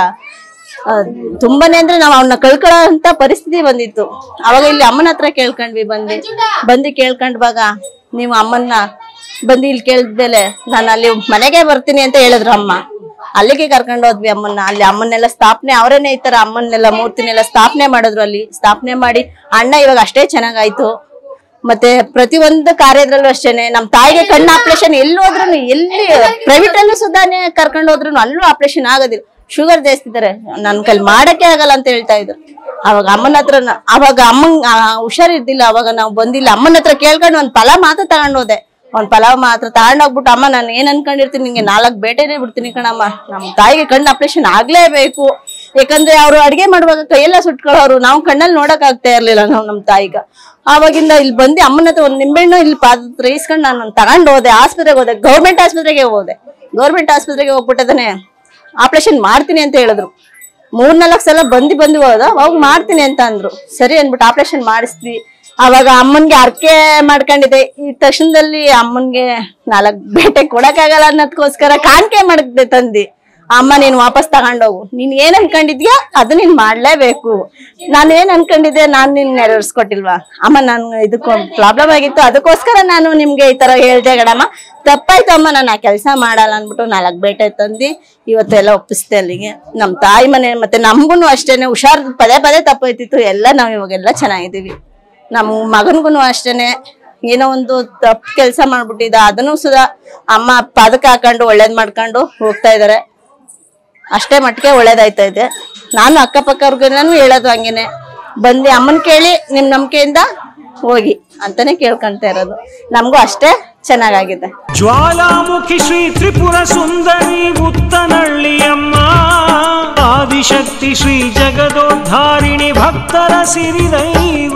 ಆ, ತುಂಬಾನೇ ಅಂದ್ರೆ ನಾವು ಅವನ್ನ ಕಳ್ಕೊಳ್ಳೋ ಅಂತ ಪರಿಸ್ಥಿತಿ ಬಂದಿತ್ತು ಅವಾಗ ಇಲ್ಲಿ ಅಮ್ಮನ ಹತ್ರ ಕೇಳ್ಕೊಂಡ್ವಿ ಬಂದು ಬಂದು ಕೇಳ್ಕೊಂಡ್ವಾಗ ನೀವು ಅಮ್ಮನ್ನ ಬಂದು ಇಲ್ಲಿ ಕೇಳಿದ್ಮೇಲೆ ನಾನು ಅಲ್ಲಿ ಮನೆಗೆ ಬರ್ತೀನಿ ಅಂತ ಹೇಳಿದ್ರು ಅಮ್ಮ ಅಲ್ಲಿಗೆ ಕರ್ಕೊಂಡು ಹೋದ್ವಿ ಅಮ್ಮನ್ನ ಅಲ್ಲಿ ಅಮ್ಮನ್ನೆಲ್ಲ ಸ್ಥಾಪನೆ ಅವರೇನೆ ಈ ತರ ಅಮ್ಮನ್ನೆಲ್ಲ ಮೂರ್ತಿನೆಲ್ಲ ಸ್ಥಾಪನೆ ಮಾಡಿದ್ರು ಅಲ್ಲಿ ಸ್ಥಾಪನೆ ಮಾಡಿ ಅಣ್ಣ ಇವಾಗ ಅಷ್ಟೇ ಚೆನ್ನಾಗಾಯ್ತು ಮತ್ತೆ ಪ್ರತಿ ಒಂದು ಕಾರ್ಯದ್ರಲ್ಲೂ ಅಷ್ಟೇನೆ ನಮ್ ತಾಯಿಗೆ ಕಣ್ಣು ಆಪರೇಷನ್ ಎಲ್ಲಿ ಹೋದ್ರು ಎಲ್ಲಿ ಪ್ರೈವೇಟ್ ಅಲ್ಲೂ ಸುಧಾನೆ ಕರ್ಕೊಂಡು ಹೋದ್ರು ಅಲ್ಲೂ ಆಪರೇಷನ್ ಆಗೋದಿಲ್ಲ ಶುಗರ್ ಜಾಸ್ತಿದ್ದಾರೆ ನನ್ ಕೈಲಿ ಮಾಡಕ್ಕೆ ಆಗಲ್ಲ ಅಂತ ಹೇಳ್ತಾ ಇದ್ರು ಅವಾಗ ಅಮ್ಮನ ಹತ್ರ ನ- ಅವಾಗ ಅಮ್ಮಂಗ್ ಆ, ಹುಷಾರಿದ್ದಿಲ್ಲ ಅವಾಗ ನಾವು ಬಂದಿಲ್ಲ ಅಮ್ಮನ ಹತ್ರ ಕೇಳ್ಕೊಂಡು ಒಂದ್ ಫಲ ಮಾತ್ರ ತಗೊಂಡ್ ಹೋದೆ ಒಂದ್ ಪಲಾವ್ ಮಾತ್ರ ತಗೊಂಡೋಗ್ಬಿಟ್ಟು ಅಮ್ಮ ನಾನು ಏನ್ ಅನ್ಕೊಂಡಿರ್ತೀನಿ ನಿಂಗೆ ನಾಲ್ಕು ಬೇಟೆನೆ ಬಿಡ್ತೀನಿ ಕಣಮ್ಮ ನಮ್ ತಾಯಿಗೆ ಕಣ್ಣು ಆಪರೇಷನ್ ಆಗ್ಲೇಬೇಕು ಯಾಕಂದ್ರೆ ಅವ್ರು ಅಡಿಗೆ ಮಾಡುವಾಗ ಕೈಯೆಲ್ಲ ಸುಟ್ಕೊಳ್ಳೋರು ನಾವು ಕಣ್ಣಲ್ಲಿ ನೋಡಕ್ ಆಗ್ತಾ ಇರ್ಲಿಲ್ಲ ನಾವು ನಮ್ ತಾಯಿಗ ಆವಾಗಿಂದ ಇಲ್ಲಿ ಬಂದು ಅಮ್ಮನ ಹತ್ರ ಒಂದ್ ನಿಂಬೆಹಣ್ಣು ಇಲ್ಲಿ ಪಾದ ಹತ್ರ ಇಸ್ಕೊಂಡು ನಾನು ತಗೊಂಡ್ ಹೋದೆ ಆಸ್ಪತ್ರೆಗೆ ಹೋದೆ ಗೌರ್ಮೆಂಟ್ ಆಸ್ಪತ್ರೆಗೆ ಹೋದೆ ಗೌರ್ಮೆಂಟ್ ಆಸ್ಪತ್ರೆಗೆ ಹೋಗ್ಬಿಟ್ಟದನೆ ಆಪರೇಷನ್ ಮಾಡ್ತೀನಿ ಅಂತ ಹೇಳಿದ್ರು ಮೂರ್ನಾಲ್ಕು ಸಲ ಬಂದು ಬಂದು ಹೋದ ಅವಾಗ ಮಾಡ್ತೀನಿ ಅಂತ ಅಂದ್ರು ಸರಿ ಅಂದ್ಬಿಟ್ಟು ಆಪರೇಷನ್ ಮಾಡಿಸ್ದ್ವಿ ಅವಾಗ ಅಮ್ಮನ್ಗೆ ಅರ್ಕೆ ಮಾಡ್ಕೊಂಡಿದ್ದೆ ಈ ತಕ್ಷಣದಲ್ಲಿ ಅಮ್ಮನ್ಗೆ ನಾಲ್ಕು ಬೇಟೆ ಕೊಡಕ್ಕಾಗಲ್ಲ ಅನ್ನೋದಕ್ಕೋಸ್ಕರ ಕಾಣಿಕೆ ಮಾಡಿದ್ದೆ ತಂದಿ ಅಮ್ಮ ನೀನ್ ವಾಪಸ್ ತಗೊಂಡೋಗು ನೀನ್ ಏನ್ ಅನ್ಕೊಂಡಿದ್ಯಾ ಅದು ನೀನ್ ಮಾಡ್ಲೇಬೇಕು ನಾನು ಏನ್ ಅನ್ಕೊಂಡಿದ್ದೆ ನಾನ್ ನಿನ್ ನೆರವೇರ್ಸ್ಕೊಟ್ಟಿಲ್ವಾ ಅಮ್ಮ ನಾನು ಇದಕ್ಕೊಂದು ಪ್ರಾಬ್ಲಮ್ ಆಗಿತ್ತು ಅದಕ್ಕೋಸ್ಕರ ನಾನು ನಿಮ್ಗೆ ಈ ತರ ಹೇಳ್ದೆ ಗಡಮ್ಮ ತಪ್ಪಾಯ್ತು ಅಮ್ಮ ನಾನು ಆ ಕೆಲಸ ಮಾಡಲ್ಲ ಅನ್ಬಿಟ್ಟು ನಾಲ್ಕು ಬೇಟೆ ತಂದು ಇವತ್ತೆಲ್ಲ ಒಪ್ಪಿಸ್ದೆ ಅಲ್ಲಿಗೆ ನಮ್ಮ ತಾಯಿ ಮನೆ ಮತ್ತೆ ನಮ್ಗೂ ಅಷ್ಟೇನೆ ಹುಷಾರ್ ಪದೇ ಪದೇ ತಪ್ಪೋಯ್ತಿತ್ತು ಎಲ್ಲ ನಾವು ಇವಾಗೆಲ್ಲ ಚೆನ್ನಾಗಿದ್ದೀವಿ ನಮ್ಮ ಮಗನ್ಗೂ ಅಷ್ಟೇನೆ ಏನೋ ಒಂದು ತಪ್ಪು ಕೆಲಸ ಮಾಡ್ಬಿಟ್ಟಿದ್ದ ಅದನ್ನು ಸುಧಾ ಅಮ್ಮ ಪದಕ ಹಾಕೊಂಡು ಒಳ್ಳೇದ್ ಮಾಡ್ಕೊಂಡು ಹೋಗ್ತಾ ಇದಾರೆ ಅಷ್ಟೇ ಮಟ್ಟಿಗೆ ಒಳ್ಳೇದಾಯ್ತಾ ಇದೆ ನಾನು ಅಕ್ಕಪಕ್ಕವ್ರಿಗೆಲ್ಲೂ ಹೇಳೋದು ಹಂಗೇನೆ ಬಂದು ಅಮ್ಮನ್ ಕೇಳಿ ನಿಮ್ ನಂಬಿಕೆಯಿಂದ ಹೋಗಿ ಅಂತಾನೆ ಕೇಳ್ಕೊಂತ ಇರೋದು ನಮಗೂ ಅಷ್ಟೇ ಚೆನ್ನಾಗಾಗಿದೆ ಜ್ವಾಲಾಮುಖಿ ಶ್ರೀ ತ್ರಿಪುರ ಸುಂದರಿ ಉತ್ತನಳ್ಳಿಯಮ್ಮ ಆದಿಶಕ್ತಿ ಶ್ರೀ ಜಗದೋದ್ಧಾರಿಣಿ ಭಕ್ತರ ಸಿರಿದೈವ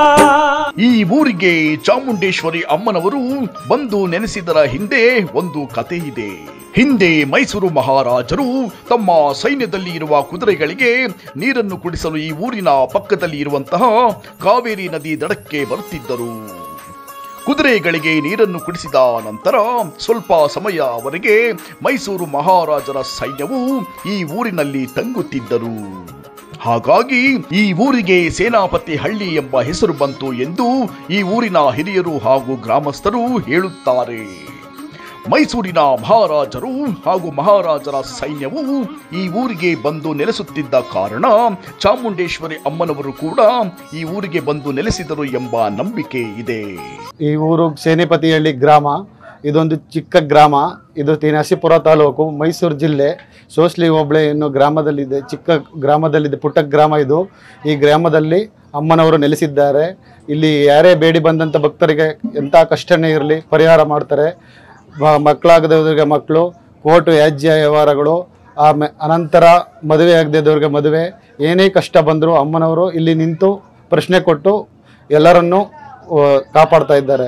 ಈ ಊರಿಗೆ ಚಾಮುಂಡೇಶ್ವರಿ ಅಮ್ಮನವರು ಬಂದು ನೆನೆಸಿದರ ಹಿಂದೆ ಒಂದು ಕತೆ ಇದೆ ಹಿಂದೆ ಮೈಸೂರು ಮಹಾರಾಜರು ತಮ್ಮ ಸೈನ್ಯದಲ್ಲಿ ಇರುವ ಕುದುರೆಗಳಿಗೆ ನೀರನ್ನು ಕುಡಿಸಲು ಈ ಊರಿನ ಪಕ್ಕದಲ್ಲಿ ಇರುವಂತಹ ಕಾವೇರಿ ನದಿ ದಡಕ್ಕೆ ಬರುತ್ತಿದ್ದರು ಕುದುರೆಗಳಿಗೆ ನೀರನ್ನು ಕುಡಿಸಿದ ನಂತರ ಸ್ವಲ್ಪ ಸಮಯವರೆಗೆ ಮೈಸೂರು ಮಹಾರಾಜರ ಸೈನ್ಯವು ಈ ಊರಿನಲ್ಲಿ ತಂಗುತ್ತಿದ್ದರು ಹಾಗಾಗಿ ಈ ಊರಿಗೆ ಸೇನಾಪತಿ ಹಳ್ಳಿ ಎಂಬ ಹೆಸರು ಬಂತು ಎಂದು ಈ ಊರಿನ ಹಿರಿಯರು ಹಾಗೂ ಗ್ರಾಮಸ್ಥರು ಹೇಳುತ್ತಾರೆ ಮೈಸೂರಿನ ಮಹಾರಾಜರು ಹಾಗೂ ಮಹಾರಾಜರ ಸೈನ್ಯವು ಈ ಊರಿಗೆ ಬಂದು ನೆಲೆಸುತ್ತಿದ್ದ ಕಾರಣ ಚಾಮುಂಡೇಶ್ವರಿ ಅಮ್ಮನವರು ಕೂಡ ಈ ಊರಿಗೆ ಬಂದು ನೆಲೆಸಿದರು ಎಂಬ ನಂಬಿಕೆ ಇದೆ ಈ ಊರು ಸೇನೆಪತಿಹಳ್ಳಿ ಗ್ರಾಮ ಇದೊಂದು ಚಿಕ್ಕ ಗ್ರಾಮ ಇದು ತಿ- ನರಸೀಪುರ ತಾಲೂಕು ಮೈಸೂರು ಜಿಲ್ಲೆ ಸೋಸ್ಲಿ ಹೋಬಳಿ ಎನ್ನೋ ಗ್ರಾಮದಲ್ಲಿದೆ ಚಿಕ್ಕ ಗ್ರಾಮದಲ್ಲಿದೆ ಪುಟ್ಟ ಗ್ರಾಮ ಇದು ಈ ಗ್ರಾಮದಲ್ಲಿ ಅಮ್ಮನವರು ನೆಲೆಸಿದ್ದಾರೆ ಇಲ್ಲಿ ಯಾರೇ ಬೇಡಿ ಬಂದಂಥ ಭಕ್ತರಿಗೆ ಎಂಥ ಕಷ್ಟನೇ ಇರಲಿ ಪರಿಹಾರ ಮಾಡ್ತಾರೆ ಮ- ಮಕ್ಕಳಾಗದವರಿಗೆ ಮಕ್ಕಳು ಕೋರ್ಟು ಯಾಜ್ಯ ವ್ಯವಹಾರಗಳು ಆಮೆ ಅನಂತರ ಮದುವೆ ಆಗದಿದ್ದವ್ರಿಗೆ ಮದುವೆ ಏನೇ ಕಷ್ಟ ಬಂದರೂ ಅಮ್ಮನವರು ಇಲ್ಲಿ ನಿಂತು ಪ್ರಶ್ನೆ ಕೊಟ್ಟು ಎಲ್ಲರನ್ನೂ ಆ, ಕಾಪಾಡ್ತಾ ಇದ್ದಾರೆ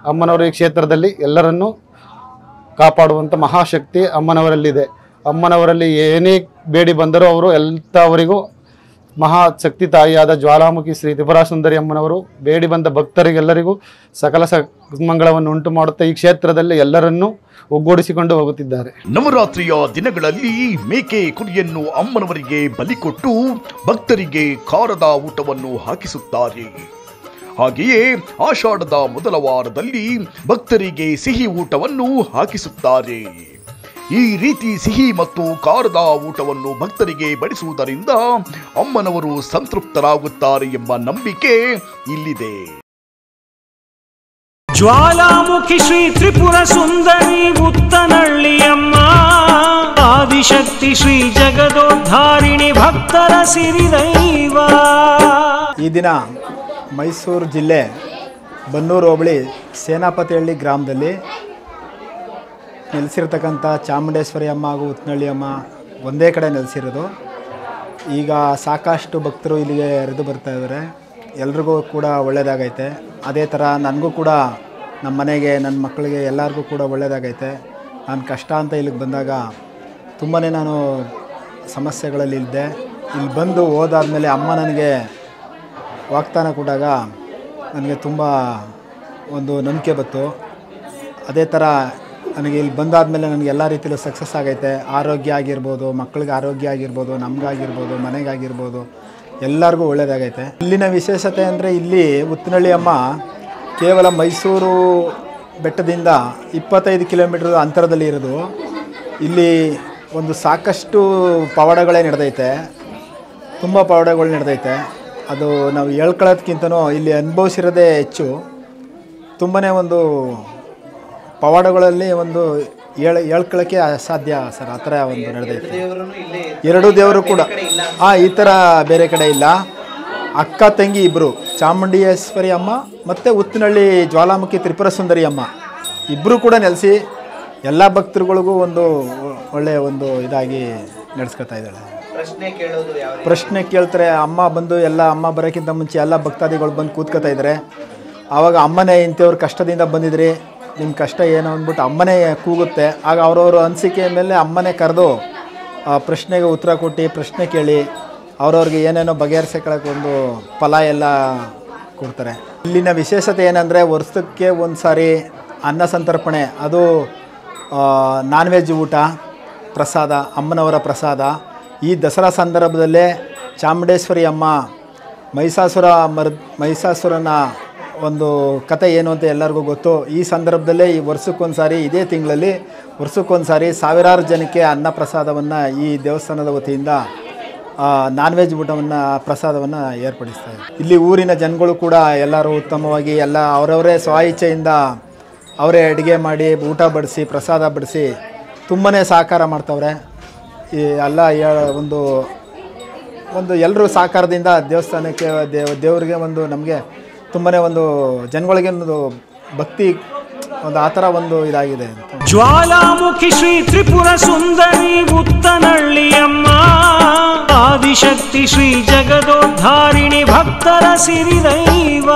ಅಮ್ಮನವರ ಈ ಕ್ಷೇತ್ರದಲ್ಲಿ ಎಲ್ಲರನ್ನೂ ಕಾಪಾಡುವಂಥ ಮಹಾಶಕ್ತಿ ಅಮ್ಮನವರಲ್ಲಿದೆ ಅಮ್ಮನವರಲ್ಲಿ ಏನೇ ಬೇಡಿ ಬಂದರೂ ಅವರು ಎಲ್ಲವರಿಗೂ ಮಹಾಶಕ್ತಿ ತಾಯಿಯಾದ ಜ್ವಾಲಾಮುಖಿ ಶ್ರೀ ತ್ರಿಪುರ ಸುಂದರಿ ಅಮ್ಮನವರು ಬೇಡಿ ಬಂದ ಭಕ್ತರಿಗೆಲ್ಲರಿಗೂ ಸಕಲ ಮಂಗಳವನ್ನು ಉಂಟು ಮಾಡುತ್ತಾ ಈ ಕ್ಷೇತ್ರದಲ್ಲಿ ಎಲ್ಲರನ್ನೂ ಒಗ್ಗೂಡಿಸಿಕೊಂಡು ಹೋಗುತ್ತಿದ್ದಾರೆ ನವರಾತ್ರಿಯ ದಿನಗಳಲ್ಲಿ ಮೇಕೆ ಕುರಿಯನ್ನು ಅಮ್ಮನವರಿಗೆ ಬಲಿ ಕೊಟ್ಟು ಭಕ್ತರಿಗೆ ಖಾರದ ಊಟವನ್ನು ಹಾಕಿಸುತ್ತಾರೆ ಹಾಗೆಯೇ ಆಷಾಢದ ಮೊದಲ ವಾರದಲ್ಲಿ ಭಕ್ತರಿಗೆ ಸಿಹಿ ಊಟವನ್ನು ಹಾಕಿಸುತ್ತಾರೆ ಈ ರೀತಿ ಸಿಹಿ ಮತ್ತು ಖಾರದ ಊಟವನ್ನು ಭಕ್ತರಿಗೆ ಬಡಿಸುವುದರಿಂದ ಅಮ್ಮನವರು ಸಂತೃಪ್ತರಾಗುತ್ತಾರೆ ಎಂಬ ನಂಬಿಕೆ ಇಲ್ಲಿದೆ ಜ್ವಾಲಾಮುಖಿ ಶ್ರೀ ತ್ರಿಪುರ ಸುಂದರಿ ಉತ್ತನಳ್ಳಿಯಮ್ಮ ಆದಿಶಕ್ತಿ ಶ್ರೀ ಜಗದೋದ್ಧಾರಿಣಿ ಭಕ್ತರ ಸಿರಿದೈವ ಈ ದಿನ ಮೈಸೂರು ಜಿಲ್ಲೆ ಬನ್ನೂರು ಹೋಬಳಿ ಸೇನಾಪತಿಹಳ್ಳಿ ಗ್ರಾಮದಲ್ಲಿ ನೆಲೆಸಿರ್ತಕ್ಕಂಥ ಚಾಮುಂಡೇಶ್ವರಿ ಅಮ್ಮ ಹಾಗೂ ಉತ್ನಳ್ಳಿ ಅಮ್ಮ ಒಂದೇ ಕಡೆ ನೆಲೆಸಿರೋದು ಈಗ ಸಾಕಷ್ಟು ಭಕ್ತರು ಇಲ್ಲಿಗೆ ಹರಿದು ಬರ್ತಾ ಇದ್ದಾರೆ ಎಲ್ರಿಗೂ ಕೂಡ ಒಳ್ಳೆಯದಾಗೈತೆ ಅದೇ ಥರ ನನಗೂ ಕೂಡ ನಮ್ಮ ಮನೆಗೆ ನನ್ನ ಮಕ್ಕಳಿಗೆ ಎಲ್ಲರಿಗೂ ಕೂಡ ಒಳ್ಳೆಯದಾಗೈತೆ ನಾನು ಕಷ್ಟ ಅಂತ ಇಲ್ಲಿಗೆ ಬಂದಾಗ ತುಂಬಾ ನಾನು ಸಮಸ್ಯೆಗಳಲ್ಲಿ ಇದ್ದೆ ಇಲ್ಲಿ ಬಂದು ಹೋದಾದ್ಮೇಲೆ ಅಮ್ಮ ನನಗೆ ವಾಗ್ದಾನ ಕೊಟ್ಟಾಗ ನನಗೆ ತುಂಬ ಒಂದು ನಂಬಿಕೆ ಬಂತು ಅದೇ ಥರ ನನಗೆ ಇಲ್ಲಿ ಬಂದಾದಮೇಲೆ ನನಗೆ ಎಲ್ಲ ರೀತಿಯಲ್ಲೂ ಸಕ್ಸಸ್ ಆಗೈತೆ ಆರೋಗ್ಯ ಆಗಿರ್ಬೋದು ಮಕ್ಕಳಿಗೆ ಆರೋಗ್ಯ ಆಗಿರ್ಬೋದು ನಮಗಾಗಿರ್ಬೋದು ಮನೆಗಾಗಿರ್ಬೋದು ಎಲ್ಲರಿಗೂ ಒಳ್ಳೆಯದಾಗೈತೆ ಇಲ್ಲಿನ ವಿಶೇಷತೆ ಅಂದರೆ ಇಲ್ಲಿ ಉತ್ತನಳ್ಳಿ ಅಮ್ಮ ಕೇವಲ ಮೈಸೂರು ಬೆಟ್ಟದಿಂದ ಇಪ್ಪತ್ತೈದು ಕಿಲೋಮೀಟರ್ ಅಂತರದಲ್ಲಿ ಇರೋದು ಇಲ್ಲಿ ಒಂದು ಸಾಕಷ್ಟು ಪವಾಡಗಳೇ ನಡೆದೈತೆ ತುಂಬ ಪವಾಡಗಳು ನಡೆದೈತೆ ಅದು ನಾವು ಹೇಳ್ಕೊಳ್ಳೋದ್ಕಿಂತನೂ ಇಲ್ಲಿ ಅನುಭವಿಸಿರೋದೇ ಹೆಚ್ಚು ತುಂಬಾ ಒಂದು ಪವಾಡಗಳಲ್ಲಿ ಒಂದು ಹೇಳ್ ಹೇಳ್ಕೊಳ್ಳೋಕ್ಕೆ ಅಸಾಧ್ಯ ಸರ್ ಆ ಥರ ಒಂದು ನಡೆದೈತೆ ಎರಡು ದೇವರು ಕೂಡ ಹಾಂ ಈ ಥರ ಬೇರೆ ಕಡೆ ಇಲ್ಲ ಅಕ್ಕ ತಂಗಿ ಇಬ್ಬರು ಚಾಮುಂಡೇಶ್ವರಿ ಅಮ್ಮ ಮತ್ತು ಉತ್ತಿನಹಳ್ಳಿ ಜ್ವಾಲಾಮುಖಿ ತ್ರಿಪುರ ಸುಂದರಿ ಅಮ್ಮ ಇಬ್ಬರು ಕೂಡ ನೆಲೆಸಿ ಎಲ್ಲ ಭಕ್ತರುಗಳಿಗೂ ಒಂದು ಒಳ್ಳೆಯ ಒಂದು ಇದಾಗಿ ನಡೆಸ್ಕೊತಾ ಇದ್ದಾಳೆ ಪ್ರಶ್ನೆ ಕೇಳ್ತಾರೆ ಅಮ್ಮ ಬಂದು ಎಲ್ಲ ಅಮ್ಮ ಬರೋಕ್ಕಿಂತ ಮುಂಚೆ ಎಲ್ಲ ಭಕ್ತಾದಿಗಳು ಬಂದು ಕೂತ್ಕೋತಾ ಇದ್ದಾರೆ ಆವಾಗ ಅಮ್ಮನೇ ಇಂಥವ್ರ ಕಷ್ಟದಿಂದ ಬಂದಿದ್ರಿ ನಿಮ್ಮ ಕಷ್ಟ ಏನು ಅಂದ್ಬಿಟ್ಟು ಅಮ್ಮನೇ ಕೂಗುತ್ತೆ ಆಗ ಅವ್ರವ್ರ ಅನಿಸಿಕೆ ಮೇಲೆ ಅಮ್ಮನೇ ಕರೆದು ಆ ಪ್ರಶ್ನೆಗೆ ಉತ್ತರ ಕೊಟ್ಟು ಪ್ರಶ್ನೆ ಕೇಳಿ ಅವ್ರವ್ರಿಗೆ ಏನೇನೋ ಬಗೆಹರಿಸ್ಕೊಳ್ಳೋಕೆ ಒಂದು ಫಲ ಎಲ್ಲ ಕೊಡ್ತಾರೆ ಇಲ್ಲಿನ ವಿಶೇಷತೆ ಏನಂದರೆ ವರ್ಷಕ್ಕೆ ಒಂದು ಸಾರಿ ಅನ್ನ ಸಂತರ್ಪಣೆ ಅದು ನಾನ್ ವೆಜ್ ಊಟ ಪ್ರಸಾದ ಅಮ್ಮನವರ ಪ್ರಸಾದ ಈ ದಸರಾ ಸಂದರ್ಭದಲ್ಲೇ ಚಾಮುಂಡೇಶ್ವರಿ ಅಮ್ಮ ಮಹಿಷಾಸುರ ಮರ್ ಮಹಿಷಾಸುರನ ಒಂದು ಕತೆ ಏನು ಅಂತ ಎಲ್ಲರಿಗೂ ಗೊತ್ತು ಈ ಸಂದರ್ಭದಲ್ಲೇ ಈ ವರ್ಷಕ್ಕೊಂದು ಸಾರಿ ಇದೇ ತಿಂಗಳಲ್ಲಿ ವರ್ಷಕ್ಕೊಂದು ಸಾರಿ ಸಾವಿರಾರು ಜನಕ್ಕೆ ಅನ್ನ ಪ್ರಸಾದವನ್ನು ಈ ದೇವಸ್ಥಾನದ ವತಿಯಿಂದ ನಾನ್ ವೆಜ್ ಊಟವನ್ನು ಪ್ರಸಾದವನ್ನು ಏರ್ಪಡಿಸ್ತಾ ಇದೆ ಇಲ್ಲಿ ಊರಿನ ಜನಗಳು ಕೂಡ ಎಲ್ಲರೂ ಉತ್ತಮವಾಗಿ ಎಲ್ಲ ಅವರವರೇ ಸ್ವ ಇಚ್ಛೆಯಿಂದ ಅವರೇ ಅಡುಗೆ ಮಾಡಿ ಊಟ ಬಡಿಸಿ ಪ್ರಸಾದ ಬಡಿಸಿ ತುಂಬಾ ಸಹಕಾರ ಮಾಡ್ತವ್ರೆ ಈ ಎಲ್ಲ ಯಾ- ಒಂದು ಒಂದು ಎಲ್ಲರೂ ಸಹಕಾರದಿಂದ ದೇವಸ್ಥಾನಕ್ಕೆ ದೇವ್ ದೇವರಿಗೆ ಒಂದು ನಮಗೆ ತುಂಬಾ ಒಂದು ಜನಗಳಿಗೆ ಒಂದು ಭಕ್ತಿ ಒಂದು ಆ ಥರ ಒಂದು ಇದಾಗಿದೆ ಅಂತ ಜ್ವಾಲಾಮುಖಿ ಶ್ರೀ ತ್ರಿಪುರ ಸುಂದರಿ ಉತ್ತನಳ್ಳಿಯಮ್ಮ ಆದಿಶಕ್ತಿ ಶ್ರೀ ಜಗದೋದ್ಧಾರಿಣಿ ಭಕ್ತರ ಸಿರಿದೈವ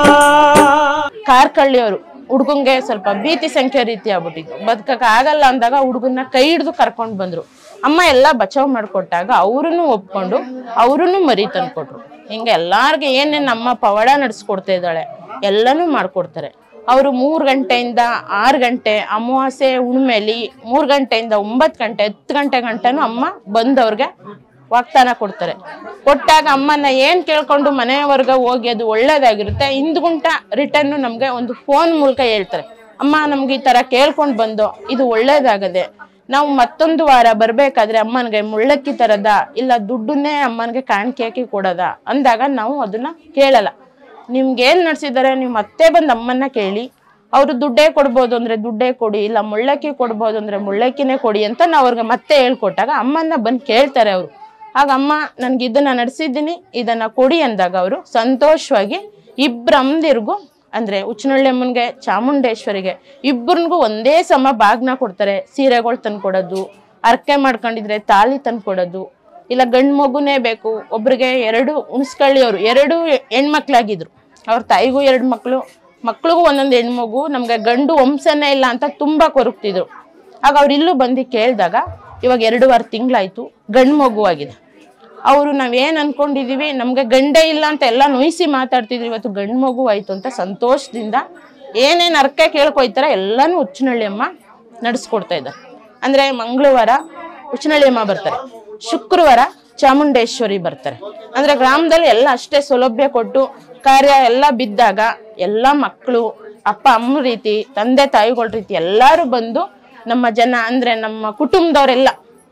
ಕಾರ್ಕಳ್ಳಿಯವರು ಹುಡುಗಂಗೆ ಸ್ವಲ್ಪ ಭೀತಿ ಸಂಖ್ಯೆ ರೀತಿ ಆಗ್ಬಿಟ್ಟಿತ್ತು ಬದುಕಕ್ಕೆ ಆಗಲ್ಲ ಅಂದಾಗ ಹುಡುಗನ್ನ ಕೈ ಹಿಡಿದು ಕರ್ಕೊಂಡು ಬಂದ್ರು ಅಮ್ಮ ಎಲ್ಲ ಬಚಾವ್ ಮಾಡ್ಕೊಟ್ಟಾಗ ಅವ್ರನ್ನು ಒಪ್ಕೊಂಡು ಅವ್ರನ್ನು ಮರಿ ತಂದ್ಕೊಟ್ರು ಹಿಂಗೆ ಎಲ್ಲಾರ್ಗೆ ಏನೇನು ಅಮ್ಮ ಪವಾಡ ನಡೆಸ್ಕೊಡ್ತಾ ಇದ್ದಾಳೆ ಎಲ್ಲನೂ ಮಾಡ್ಕೊಡ್ತಾರೆ ಅವರು ಮೂರು ಗಂಟೆಯಿಂದ ಆರು ಗಂಟೆ ಅಮಾವಾಸ್ಯೆ ಹುಣ್ಮೇಲಿ ಮೂರು ಗಂಟೆಯಿಂದ ಒಂಬತ್ತು ಗಂಟೆ ಹತ್ತು ಗಂಟೆ ಗಂಟೆನೂ ಅಮ್ಮ ಬಂದವ್ರಿಗೆ ವಾಗ್ದಾನ ಕೊಡ್ತಾರೆ ಕೊಟ್ಟಾಗ ಅಮ್ಮನ ಏನ್ ಕೇಳ್ಕೊಂಡು ಮನೆಯವರ್ಗ ಹೋಗಿ ಅದು ಒಳ್ಳೇದಾಗಿರುತ್ತೆ ಹಿಂದ್ಗುಂಟ ರಿಟರ್ನ್ ನಮ್ಗೆ ಒಂದು ಫೋನ್ ಮೂಲಕ ಹೇಳ್ತಾರೆ ಅಮ್ಮ ನಮ್ಗೆ ಈ ತರ ಕೇಳ್ಕೊಂಡು ಬಂದು ಇದು ಒಳ್ಳೇದಾಗದೆ ನಾವು ಮತ್ತೊಂದು ವಾರ ಬರ್ಬೇಕಾದ್ರೆ ಅಮ್ಮನಿಗೆ ಮುಳ್ಳಕ್ಕಿ ತರದ ಇಲ್ಲ ದುಡ್ಡನ್ನೇ ಅಮ್ಮನಿಗೆ ಕಾಣಿಕೆ ಹಾಕಿ ಕೊಡೋದ ಅಂದಾಗ ನಾವು ಅದನ್ನ ಕೇಳಲ್ಲ ನಿಮ್ಗೆ ಏನ್ ನಡ್ಸಿದ್ದಾರೆ ನೀವು ಮತ್ತೆ ಬಂದು ಅಮ್ಮನ್ನ ಕೇಳಿ ಅವರು ದುಡ್ಡೇ ಕೊಡ್ಬೋದು ಅಂದ್ರೆ ದುಡ್ಡೇ ಕೊಡಿ ಇಲ್ಲ ಮುಳ್ಳಕ್ಕಿ ಕೊಡ್ಬೋದು ಅಂದ್ರೆ ಮುಳ್ಳಕ್ಕಿನೇ ಕೊಡಿ ಅಂತ ನಾವು ಅವ್ರಿಗೆ ಮತ್ತೆ ಹೇಳ್ಕೊಟ್ಟಾಗ ಅಮ್ಮನ್ನ ಬಂದು ಕೇಳ್ತಾರೆ ಅವರು ಆಗ ಅಮ್ಮ ನನ್ಗೆ ಇದನ್ನ ನಡೆಸಿದ್ದೀನಿ ಇದನ್ನ ಕೊಡಿ ಅಂದಾಗ ಅವರು ಸಂತೋಷವಾಗಿ ಇಬ್ರು ಅಮ್ಮದಿರ್ಗೂ ಅಂದ್ರೆ ಉಚ್ಚನಳ್ಳಿ ಅಮ್ಮನ್ಗೆ ಚಾಮುಂಡೇಶ್ವರಿಗೆ ಇಬ್ಬರಿಗೂ ಒಂದೇ ಸಮ ಬಾಗ್ನ ಕೊಡ್ತಾರೆ ಸೀರೆಗಳು ತಂದ್ಕೊಡೋದು ಅರ್ಕೆ ಮಾಡ್ಕೊಂಡಿದ್ರೆ ತಾಲಿ ತಂದ್ಕೊಡೋದು ಇಲ್ಲ ಗಂಡು ಮಗುನೇ ಬೇಕು ಒಬ್ರಿಗೆ ಎರಡು ಉಣಿಸ್ಕೊಳ್ಳಿ ಅವರು ಎರಡು ಹೆಣ್ಮಕ್ಳಾಗಿದ್ರು ಅವ್ರ ತಾಯಿಗೂ ಎರಡು ಮಕ್ಕಳು ಮಕ್ಳಿಗೂ ಒಂದೊಂದು ಹೆಣ್ಮಗು ನಮ್ಗೆ ಗಂಡು ವಂಶನೇ ಇಲ್ಲ ಅಂತ ತುಂಬಾ ಕೊರಗ್ತಿದ್ರು ಆಗ ಅವ್ರು ಇಲ್ಲೂ ಬಂದು ಕೇಳಿದಾಗ ಇವಾಗ ಎರಡೂವರೆ ತಿಂಗಳಾಯ್ತು ಗಂಡು ಮಗು ಆಗಿದೆ ಅವರು ನಾವೇನ್ ಅನ್ಕೊಂಡಿದೀವಿ ನಮ್ಗೆ ಗಂಡೇ ಇಲ್ಲ ಅಂತ ಎಲ್ಲ ನೋಯಿಸಿ ಮಾತಾಡ್ತಿದ್ರು ಇವತ್ತು ಗಂಡು ಮಗು ಆಯ್ತು ಅಂತ ಸಂತೋಷದಿಂದ ಏನೇನ್ ಅರ್ಕೆ ಕೇಳ್ಕೊಯ್ತಾರೆ ಎಲ್ಲಾನು ಉಚ್ಚನಹಳ್ಳಿ ಅಮ್ಮ ನಡೆಸ್ಕೊಡ್ತಾ ಇದ್ದಾರೆ ಅಂದ್ರೆ ಮಂಗಳವಾರ ಉಚ್ಚನಹಳ್ಳಿ ಅಮ್ಮ ಬರ್ತಾರೆ ಶುಕ್ರವಾರ ಚಾಮುಂಡೇಶ್ವರಿ ಬರ್ತಾರೆ ಅಂದ್ರೆ ಗ್ರಾಮದಲ್ಲಿ ಎಲ್ಲ ಅಷ್ಟೇ ಸೌಲಭ್ಯ ಕೊಟ್ಟು ಕಾರ್ಯ ಎಲ್ಲ ಬಿದ್ದಾಗ ಎಲ್ಲ ಮಕ್ಕಳು ಅಪ್ಪ ಅಮ್ಮ ರೀತಿ ತಂದೆ ತಾಯಿಗಳ ರೀತಿ ಎಲ್ಲರೂ ಬಂದು ನಮ್ಮ ಜನ ಅಂದ್ರೆ ನಮ್ಮ ಕುಟುಂಬದವರೆಲ್ಲ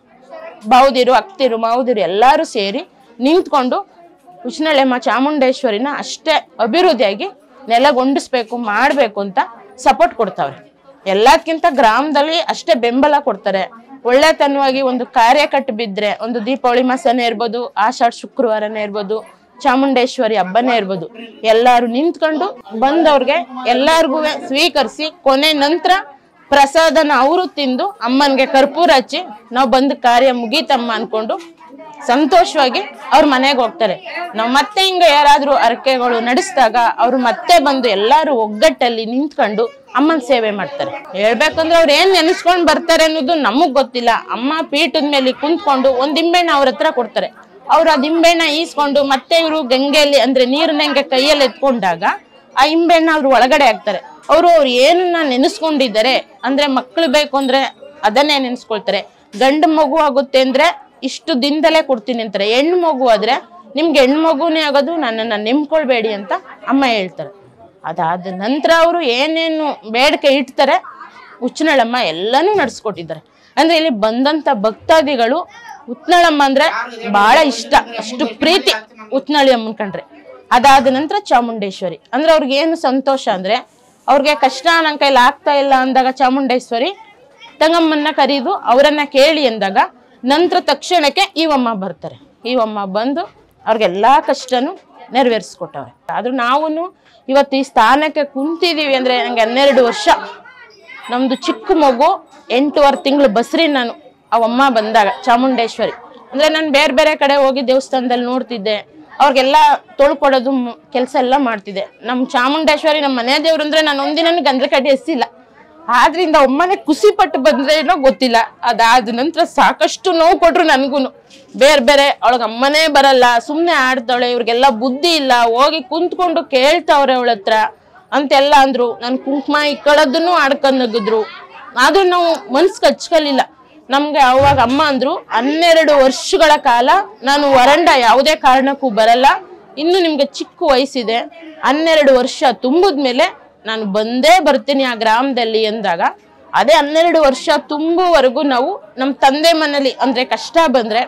ಬಾವುದಿರು ಅಕ್ತಿರು ಮಾವುದಿರು ಎಲ್ಲರೂ ಸೇರಿ ನಿಂತ್ಕೊಂಡು ಉಷ್ಣಳೆಮ್ಮ ಚಾಮುಂಡೇಶ್ವರಿನ ಅಷ್ಟೇ ಅಭಿವೃದ್ಧಿಯಾಗಿ ನೆಲಗೊಂಡಿಸ್ಬೇಕು ಮಾಡಬೇಕು ಅಂತ ಸಪೋರ್ಟ್ ಕೊಡ್ತಾವ್ರೆ ಎಲ್ಲದಕ್ಕಿಂತ ಗ್ರಾಮದಲ್ಲಿ ಅಷ್ಟೇ ಬೆಂಬಲ ಕೊಡ್ತಾರೆ ಒಳ್ಳೆತನವಾಗಿ ಒಂದು ಕಾರ್ಯ ಕಟ್ಟು ಬಿದ್ರೆ ಒಂದು ದೀಪಾವಳಿ ಮಾಸನೇ ಇರ್ಬೋದು ಆಷಾಢ ಶುಕ್ರವಾರನೇ ಇರ್ಬೋದು ಚಾಮುಂಡೇಶ್ವರಿ ಹಬ್ಬನೇ ಇರ್ಬೋದು ಎಲ್ಲಾರು ನಿಂತ್ಕೊಂಡು ಬಂದವ್ರಿಗೆ ಎಲ್ಲಾರ್ಗೂ ಸ್ವೀಕರಿಸಿ ಕೊನೆ ನಂತರ ಪ್ರಸಾದನ ಅವರು ತಿಂದು ಅಮ್ಮನ್ಗೆ ಕರ್ಪೂರ ಹಚ್ಚಿ ನಾವು ಬಂದ ಕಾರ್ಯ ಮುಗೀತಮ್ಮ ಅನ್ಕೊಂಡು ಸಂತೋಷವಾಗಿ ಅವ್ರ ಮನೆಗೆ ಹೋಗ್ತಾರೆ ನಾವು ಮತ್ತೆ ಹಿಂಗ ಯಾರಾದ್ರೂ ಅರಕೆಗಳು ನಡೆಸಿದಾಗ ಅವ್ರು ಮತ್ತೆ ಬಂದು ಎಲ್ಲಾರು ಒಗ್ಗಟ್ಟಲ್ಲಿ ನಿಂತ್ಕೊಂಡು ಅಮ್ಮನ ಸೇವೆ ಮಾಡ್ತಾರೆ ಹೇಳ್ಬೇಕಂದ್ರೆ ಅವ್ರು ಏನ್ ನೆನೆಸ್ಕೊಂಡ್ ಬರ್ತಾರೆ ಅನ್ನೋದು ನಮಗ್ ಗೊತ್ತಿಲ್ಲ ಅಮ್ಮ ಪೀಠದ ಮೇಲೆ ಕುಂತ್ಕೊಂಡು ಒಂದ್ ನಿಂಬೆಹಣ್ಣು ಅವ್ರ ಹತ್ರ ಕೊಡ್ತಾರೆ ಅವ್ರು ಆ ನಿಂಬೆಹಣ್ಣ ಈಸ್ಕೊಂಡು ಮತ್ತೆ ಇವರು ಗಂಗೆಯಲ್ಲಿ ಅಂದ್ರೆ ನೀರನ್ನ ಹಿಂಗೆ ಕೈಯಲ್ಲಿ ಎತ್ಕೊಂಡಾಗ ಆ ಹಿಂಬೆಹಣ್ಣ ಅವ್ರು ಒಳಗಡೆ ಹಾಕ್ತಾರೆ ಅವರು ಅವ್ರು ಏನನ್ನ ನೆನೆಸ್ಕೊಂಡಿದ್ದಾರೆ ಅಂದ್ರೆ ಮಕ್ಳು ಬೇಕು ಅಂದ್ರೆ ಅದನ್ನೇ ನೆನೆಸ್ಕೊಳ್ತಾರೆ ಗಂಡು ಮಗು ಆಗುತ್ತೆ ಅಂದ್ರೆ ಇಷ್ಟು ದಿನದಲ್ಲೇ ಕೊಡ್ತೀನಿ ಅಂತಾರೆ ಹೆಣ್ಣು ಮಗು ಆದ್ರೆ ನಿಮ್ಗೆ ಹೆಣ್ಣು ಮಗುನೇ ಆಗೋದು ನನ್ನನ್ನ ನೆಮ್ಕೊಳ್ಬೇಡಿ ಅಂತ ಅಮ್ಮ ಹೇಳ್ತಾರೆ ಅದಾದ ನಂತರ ಅವರು ಏನೇನು ಬೇಡಿಕೆ ಇಡ್ತಾರೆ ಉಚ್ಚನಳಮ್ಮ ಎಲ್ಲನೂ ನಡ್ಸ್ಕೊಟ್ಟಿದ್ದಾರೆ ಅಂದ್ರೆ ಇಲ್ಲಿ ಬಂದಂತ ಭಕ್ತಾದಿಗಳು ಉತ್ನಳಮ್ಮ ಅಂದ್ರೆ ಬಹಳ ಇಷ್ಟ ಅಷ್ಟು ಪ್ರೀತಿ ಉತ್ನಳ್ಳಿ ಅಮ್ಮನ್ ಕಂಡ್ರೆ ಅದಾದ ನಂತರ ಚಾಮುಂಡೇಶ್ವರಿ ಅಂದ್ರೆ ಅವ್ರಿಗೆ ಏನು ಸಂತೋಷ ಅಂದ್ರೆ ಅವ್ರಿಗೆ ಕಷ್ಟ ನನ್ನ ಕೈಲಿ ಆಗ್ತಾ ಇಲ್ಲ ಅಂದಾಗ ಚಾಮುಂಡೇಶ್ವರಿ ತಂಗಮ್ಮನ್ನ ಕರೀದು ಅವರನ್ನ ಕೇಳಿ ಅಂದಾಗ ನಂತರ ತಕ್ಷಣಕ್ಕೆ ಇವಮ್ಮ ಬರ್ತಾರೆ ಇವಮ್ಮ ಬಂದು ಅವ್ರಿಗೆಲ್ಲಾ ಕಷ್ಟನು ನೆರವೇರಿಸ್ಕೊಟ್ಟವ್ರೆ ಆದ್ರೂ ನಾವು ಇವತ್ತು ಈ ಸ್ಥಾನಕ್ಕೆ ಕುಂತಿದೀವಿ ಅಂದ್ರೆ ನಂಗೆ ಹನ್ನೆರಡು ವರ್ಷ ನಮ್ದು ಚಿಕ್ಕ ಮಗು ಎಂಟೂವರೆ ತಿಂಗಳು ಬಸ್ರಿ ನಾನು ಅವಮ್ಮ ಬಂದಾಗ ಚಾಮುಂಡೇಶ್ವರಿ ಅಂದ್ರೆ ನಾನು ಬೇರೆ ಬೇರೆ ಕಡೆ ಹೋಗಿ ದೇವಸ್ಥಾನದಲ್ಲಿ ನೋಡ್ತಿದ್ದೆ ಅವ್ರಿಗೆಲ್ಲ ತೊಳ್ಕೊಡೋದು ಕೆಲಸ ಎಲ್ಲ ಮಾಡ್ತಿದ್ದೆ ನಮ್ಮ ಚಾಮುಂಡೇಶ್ವರಿ ನಮ್ಮ ಮನೆ ದೇವ್ರು ಅಂದ್ರೆ ನಾನು ಒಂದಿನ ಗಂಧದ ಕಡ್ಡಿ ಎಸ್ಸಿಲ್ಲ ಆದ್ರಿಂದ ಒಮ್ಮನೆ ಖುಷಿ ಪಟ್ಟು ಬಂದ್ರೆ ಏನೋ ಗೊತ್ತಿಲ್ಲ ಅದಾದ ನಂತರ ಸಾಕಷ್ಟು ನೋವು ಕೊಟ್ರು ನನ್ಗೂನು ಬೇರೆ ಬೇರೆ ಅವಳಗ ಅಮ್ಮನೇ ಬರಲ್ಲ ಸುಮ್ನೆ ಆಡ್ತಾಳೆ ಇವ್ರಿಗೆಲ್ಲ ಬುದ್ಧಿ ಇಲ್ಲ ಹೋಗಿ ಕುಂತ್ಕೊಂಡು ಕೇಳ್ತಾವ್ರೆ ಅವಳ ಹತ್ರ ಅಂತೆಲ್ಲ ಅಂದ್ರು ನನ್ ಕುಂಕುಮ ಇಕ್ಕಳದನ್ನು ಆಡ್ಕೊಂಡ್ ನಗಿದ್ರು ಆದ್ರೂ ನಾವು ಮನ್ಸ್ ಕಚ್ಕಲಿಲ್ಲ ನಮ್ಗೆ ಅವಾಗ ಅಮ್ಮ ಅಂದ್ರು ಹನ್ನೆರಡು ವರ್ಷಗಳ ಕಾಲ ನಾನು ವರಂಡ ಯಾವುದೇ ಕಾರಣಕ್ಕೂ ಬರಲ್ಲ ಇನ್ನು ನಿಮ್ಗೆ ಚಿಕ್ಕ ವಯಸ್ಸಿದೆ ಹನ್ನೆರಡು ವರ್ಷ ತುಂಬಿದ್ಮೇಲೆ ನಾನು ಬಂದೇ ಬರ್ತೀನಿ ಆ ಗ್ರಾಮದಲ್ಲಿ ಎಂದಾಗ ಅದೇ ಹನ್ನೆರಡು ವರ್ಷ ತುಂಬುವರೆಗೂ ನಾವು ನಮ್ಮ ತಂದೆ ಮನೇಲಿ ಅಂದ್ರೆ ಕಷ್ಟ ಬಂದ್ರೆ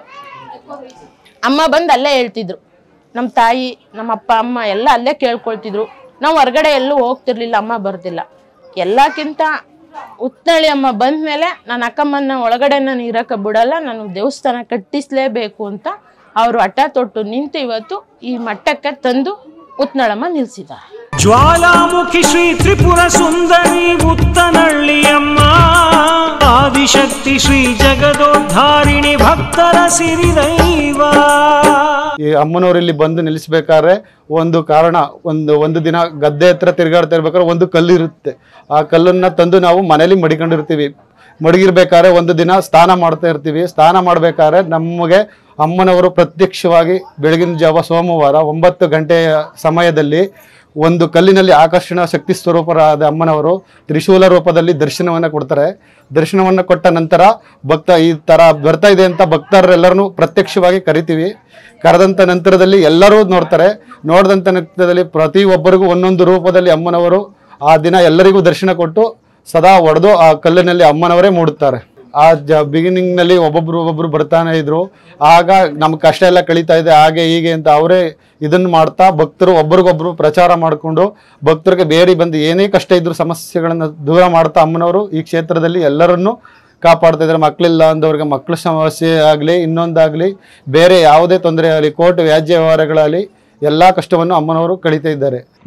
ಅಮ್ಮ ಬಂದು ಅಲ್ಲೇ ಹೇಳ್ತಿದ್ರು ನಮ್ಮ ತಾಯಿ ನಮ್ಮ ಅಪ್ಪ ಅಮ್ಮ ಎಲ್ಲ ಅಲ್ಲೇ ಕೇಳ್ಕೊಳ್ತಿದ್ರು ನಾವು ಹೊರಗಡೆ ಎಲ್ಲೂ ಹೋಗ್ತಿರ್ಲಿಲ್ಲ ಅಮ್ಮ ಬರ್ದಿಲ್ಲ ಎಲ್ಲಕ್ಕಿಂತ ಉತ್ನಳ್ಳಿ ಅಮ್ಮ ಬಂದ್ಮೇಲೆ ನನ್ನ ಅಕ್ಕಮ್ಮನ ಒಳಗಡೆ ನಾನು ಇರಕ್ಕೆ ಬಿಡಲ್ಲ ನಾನು ದೇವಸ್ಥಾನ ಕಟ್ಟಿಸ್ಲೇಬೇಕು ಅಂತ ಅವರು ಹಠ ತೊಟ್ಟು ನಿಂತು ಇವತ್ತು ಈ ಮಟ್ಟಕ್ಕೆ ತಂದು ಉತ್ನಳಮ್ಮ ನಿಲ್ಸಿದ್ದಾರೆ ಜ್ವಾಲಾಮುಖಿ ಶ್ರೀ ತ್ರಿಪುರ ಸುಂದರಿ ಉತ್ತನಳ್ಳಿಯಮ್ಮ ಆದಿಶಕ್ತಿ ಶ್ರೀ ಜಗದೋದ್ಧಾರಿಣಿ ಭಕ್ತರ ಸಿರಿದೈವ ಈ ಅಮ್ಮನವ್ರು ಬಂದು ನಿಲ್ಲಿಸ್ಬೇಕಾದ್ರೆ ಒಂದು ಕಾರಣ ಒಂದು ಒಂದು ದಿನ ಗದ್ದೆ ಹತ್ರ ತಿರ್ಗಾಡ್ತಾ ಇರ್ಬೇಕಾದ್ರೆ ಒಂದು ಕಲ್ಲು ಇರುತ್ತೆ ಆ ಕಲ್ಲನ್ನ ತಂದು ನಾವು ಮನೇಲಿ ಮಡಿಕೊಂಡಿರ್ತೀವಿ ಮಡಗಿರ್ಬೇಕಾದ್ರೆ ಒಂದು ದಿನ ಸ್ನಾನ ಮಾಡ್ತಾ ಇರ್ತೀವಿ ಸ್ನಾನ ಮಾಡ್ಬೇಕಾದ್ರೆ ನಮಗೆ ಅಮ್ಮನವರು ಪ್ರತ್ಯಕ್ಷವಾಗಿ ಬೆಳಗಿನ ಜಾವ ಸೋಮವಾರ ಒಂಬತ್ತು ಗಂಟೆಯ ಸಮಯದಲ್ಲಿ ಒಂದು ಕಲ್ಲಿನಲ್ಲಿ ಆಕರ್ಷಣ ಶಕ್ತಿ ಸ್ವರೂಪರಾದ ಅಮ್ಮನವರು ತ್ರಿಶೂಲ ರೂಪದಲ್ಲಿ ದರ್ಶನವನ್ನ ಕೊಡ್ತಾರೆ ದರ್ಶನವನ್ನ ಕೊಟ್ಟ ನಂತರ ಭಕ್ತ ಈ ತರ ಬರ್ತಾ ಇದೆ ಅಂತ ಭಕ್ತರೆಲ್ಲರನ್ನು ಪ್ರತ್ಯಕ್ಷವಾಗಿ ಕರಿತೀವಿ ಕರೆದಂತ ನಂತರದಲ್ಲಿ ಎಲ್ಲರೂ ನೋಡ್ತಾರೆ ನೋಡಿದಂತ ನಂತರದಲ್ಲಿ ಪ್ರತಿ ಒಬ್ಬರಿಗೂ ಒಂದೊಂದು ರೂಪದಲ್ಲಿ ಅಮ್ಮನವರು ಆ ದಿನ ಎಲ್ಲರಿಗೂ ದರ್ಶನ ಕೊಟ್ಟು ಸದಾ ಒಡೆದು ಆ ಕಲ್ಲಿನಲ್ಲಿ ಅಮ್ಮನವರೇ ಮೂಡುತ್ತಾರೆ ಆ ಜ ಬಿಗಿನಿಂಗ್ ನಲ್ಲಿ ಒಬ್ಬೊಬ್ರು ಒಬ್ಬೊಬ್ರು ಬರ್ತಾನೆ ಇದ್ರು ಆಗ ನಮ್ ಕಷ್ಟ ಎಲ್ಲ ಕಳೀತಾ ಇದೆ ಹಾಗೆ ಹೀಗೆ ಅಂತ ಅವರೇ ಇದನ್ನ ಮಾಡ್ತಾ ಭಕ್ತರು ಒಬ್ರಿಗೊಬ್ರು ಪ್ರಚಾರ ಮಾಡಿಕೊಂಡು ಭಕ್ತರಿಗೆ ಬೇರೆ ಬಂದು ಏನೇ ಕಷ್ಟ ಇದ್ರು ಸಮಸ್ಯೆಗಳನ್ನ ದೂರ ಮಾಡ್ತಾ ಅಮ್ಮನವರು ಈ ಕ್ಷೇತ್ರದಲ್ಲಿ ಎಲ್ಲರನ್ನೂ ಕಾಪಾಡ್ತಾ ಇದ್ದಾರೆ ಮಕ್ಕಳಿಲ್ಲ ಅಂದವ್ರಿಗೆ ಮಕ್ಕಳ ಸಮಸ್ಯೆ ಆಗಲಿ ಇನ್ನೊಂದಾಗಲಿ ಬೇರೆ ಯಾವುದೇ ತೊಂದರೆ ಆಗಲಿ ಕೋರ್ಟ್ ವ್ಯಾಜ್ಯ ವ್ಯವಹಾರಗಳಾಗಲಿ ಎಲ್ಲ ಕಷ್ಟವನ್ನು ಅಮ್ಮನವರು ಕಳೀತಾ ಇದ್ದಾರೆ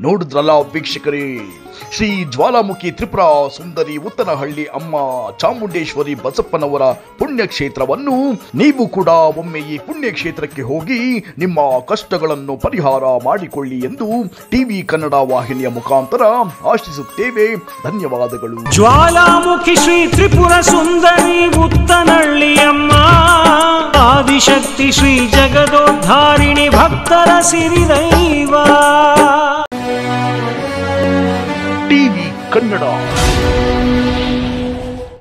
ನೋಡಿದ್ರಲ್ಲ ವೀಕ್ಷಕರೇ ಶ್ರೀ ಜ್ವಾಲಾಮುಖಿ ತ್ರಿಪುರ ಸುಂದರಿ ಉತ್ತನಹಳ್ಳಿ ಅಮ್ಮ ಚಾಮುಂಡೇಶ್ವರಿ ಬಸಪ್ಪನವರ ಪುಣ್ಯಕ್ಷೇತ್ರವನ್ನು ನೀವು ಕೂಡ ಒಮ್ಮೆ ಈ ಪುಣ್ಯಕ್ಷೇತ್ರಕ್ಕೆ ಹೋಗಿ ನಿಮ್ಮ ಕಷ್ಟಗಳನ್ನು ಪರಿಹಾರ ಮಾಡಿಕೊಳ್ಳಿ ಎಂದು ಟಿವಿ ಕನ್ನಡ ವಾಹಿನಿಯ ಮುಖಾಂತರ ಆಶಿಸುತ್ತೇವೆ ಧನ್ಯವಾದಗಳು ಜ್ವಾಲಾಮುಖಿ ಶ್ರೀ ತ್ರಿಪುರ ಸುಂದರಿ ಉತ್ತನಳ್ಳಿಯಮ್ಮ ಆದಿಶಕ್ತಿ ಶ್ರೀ ಜಗದೋದ್ಧಾರಿಣಿ ಭಕ್ತರ ಸಿರಿದೈವ ಟಿವಿ ಕನ್ನಡ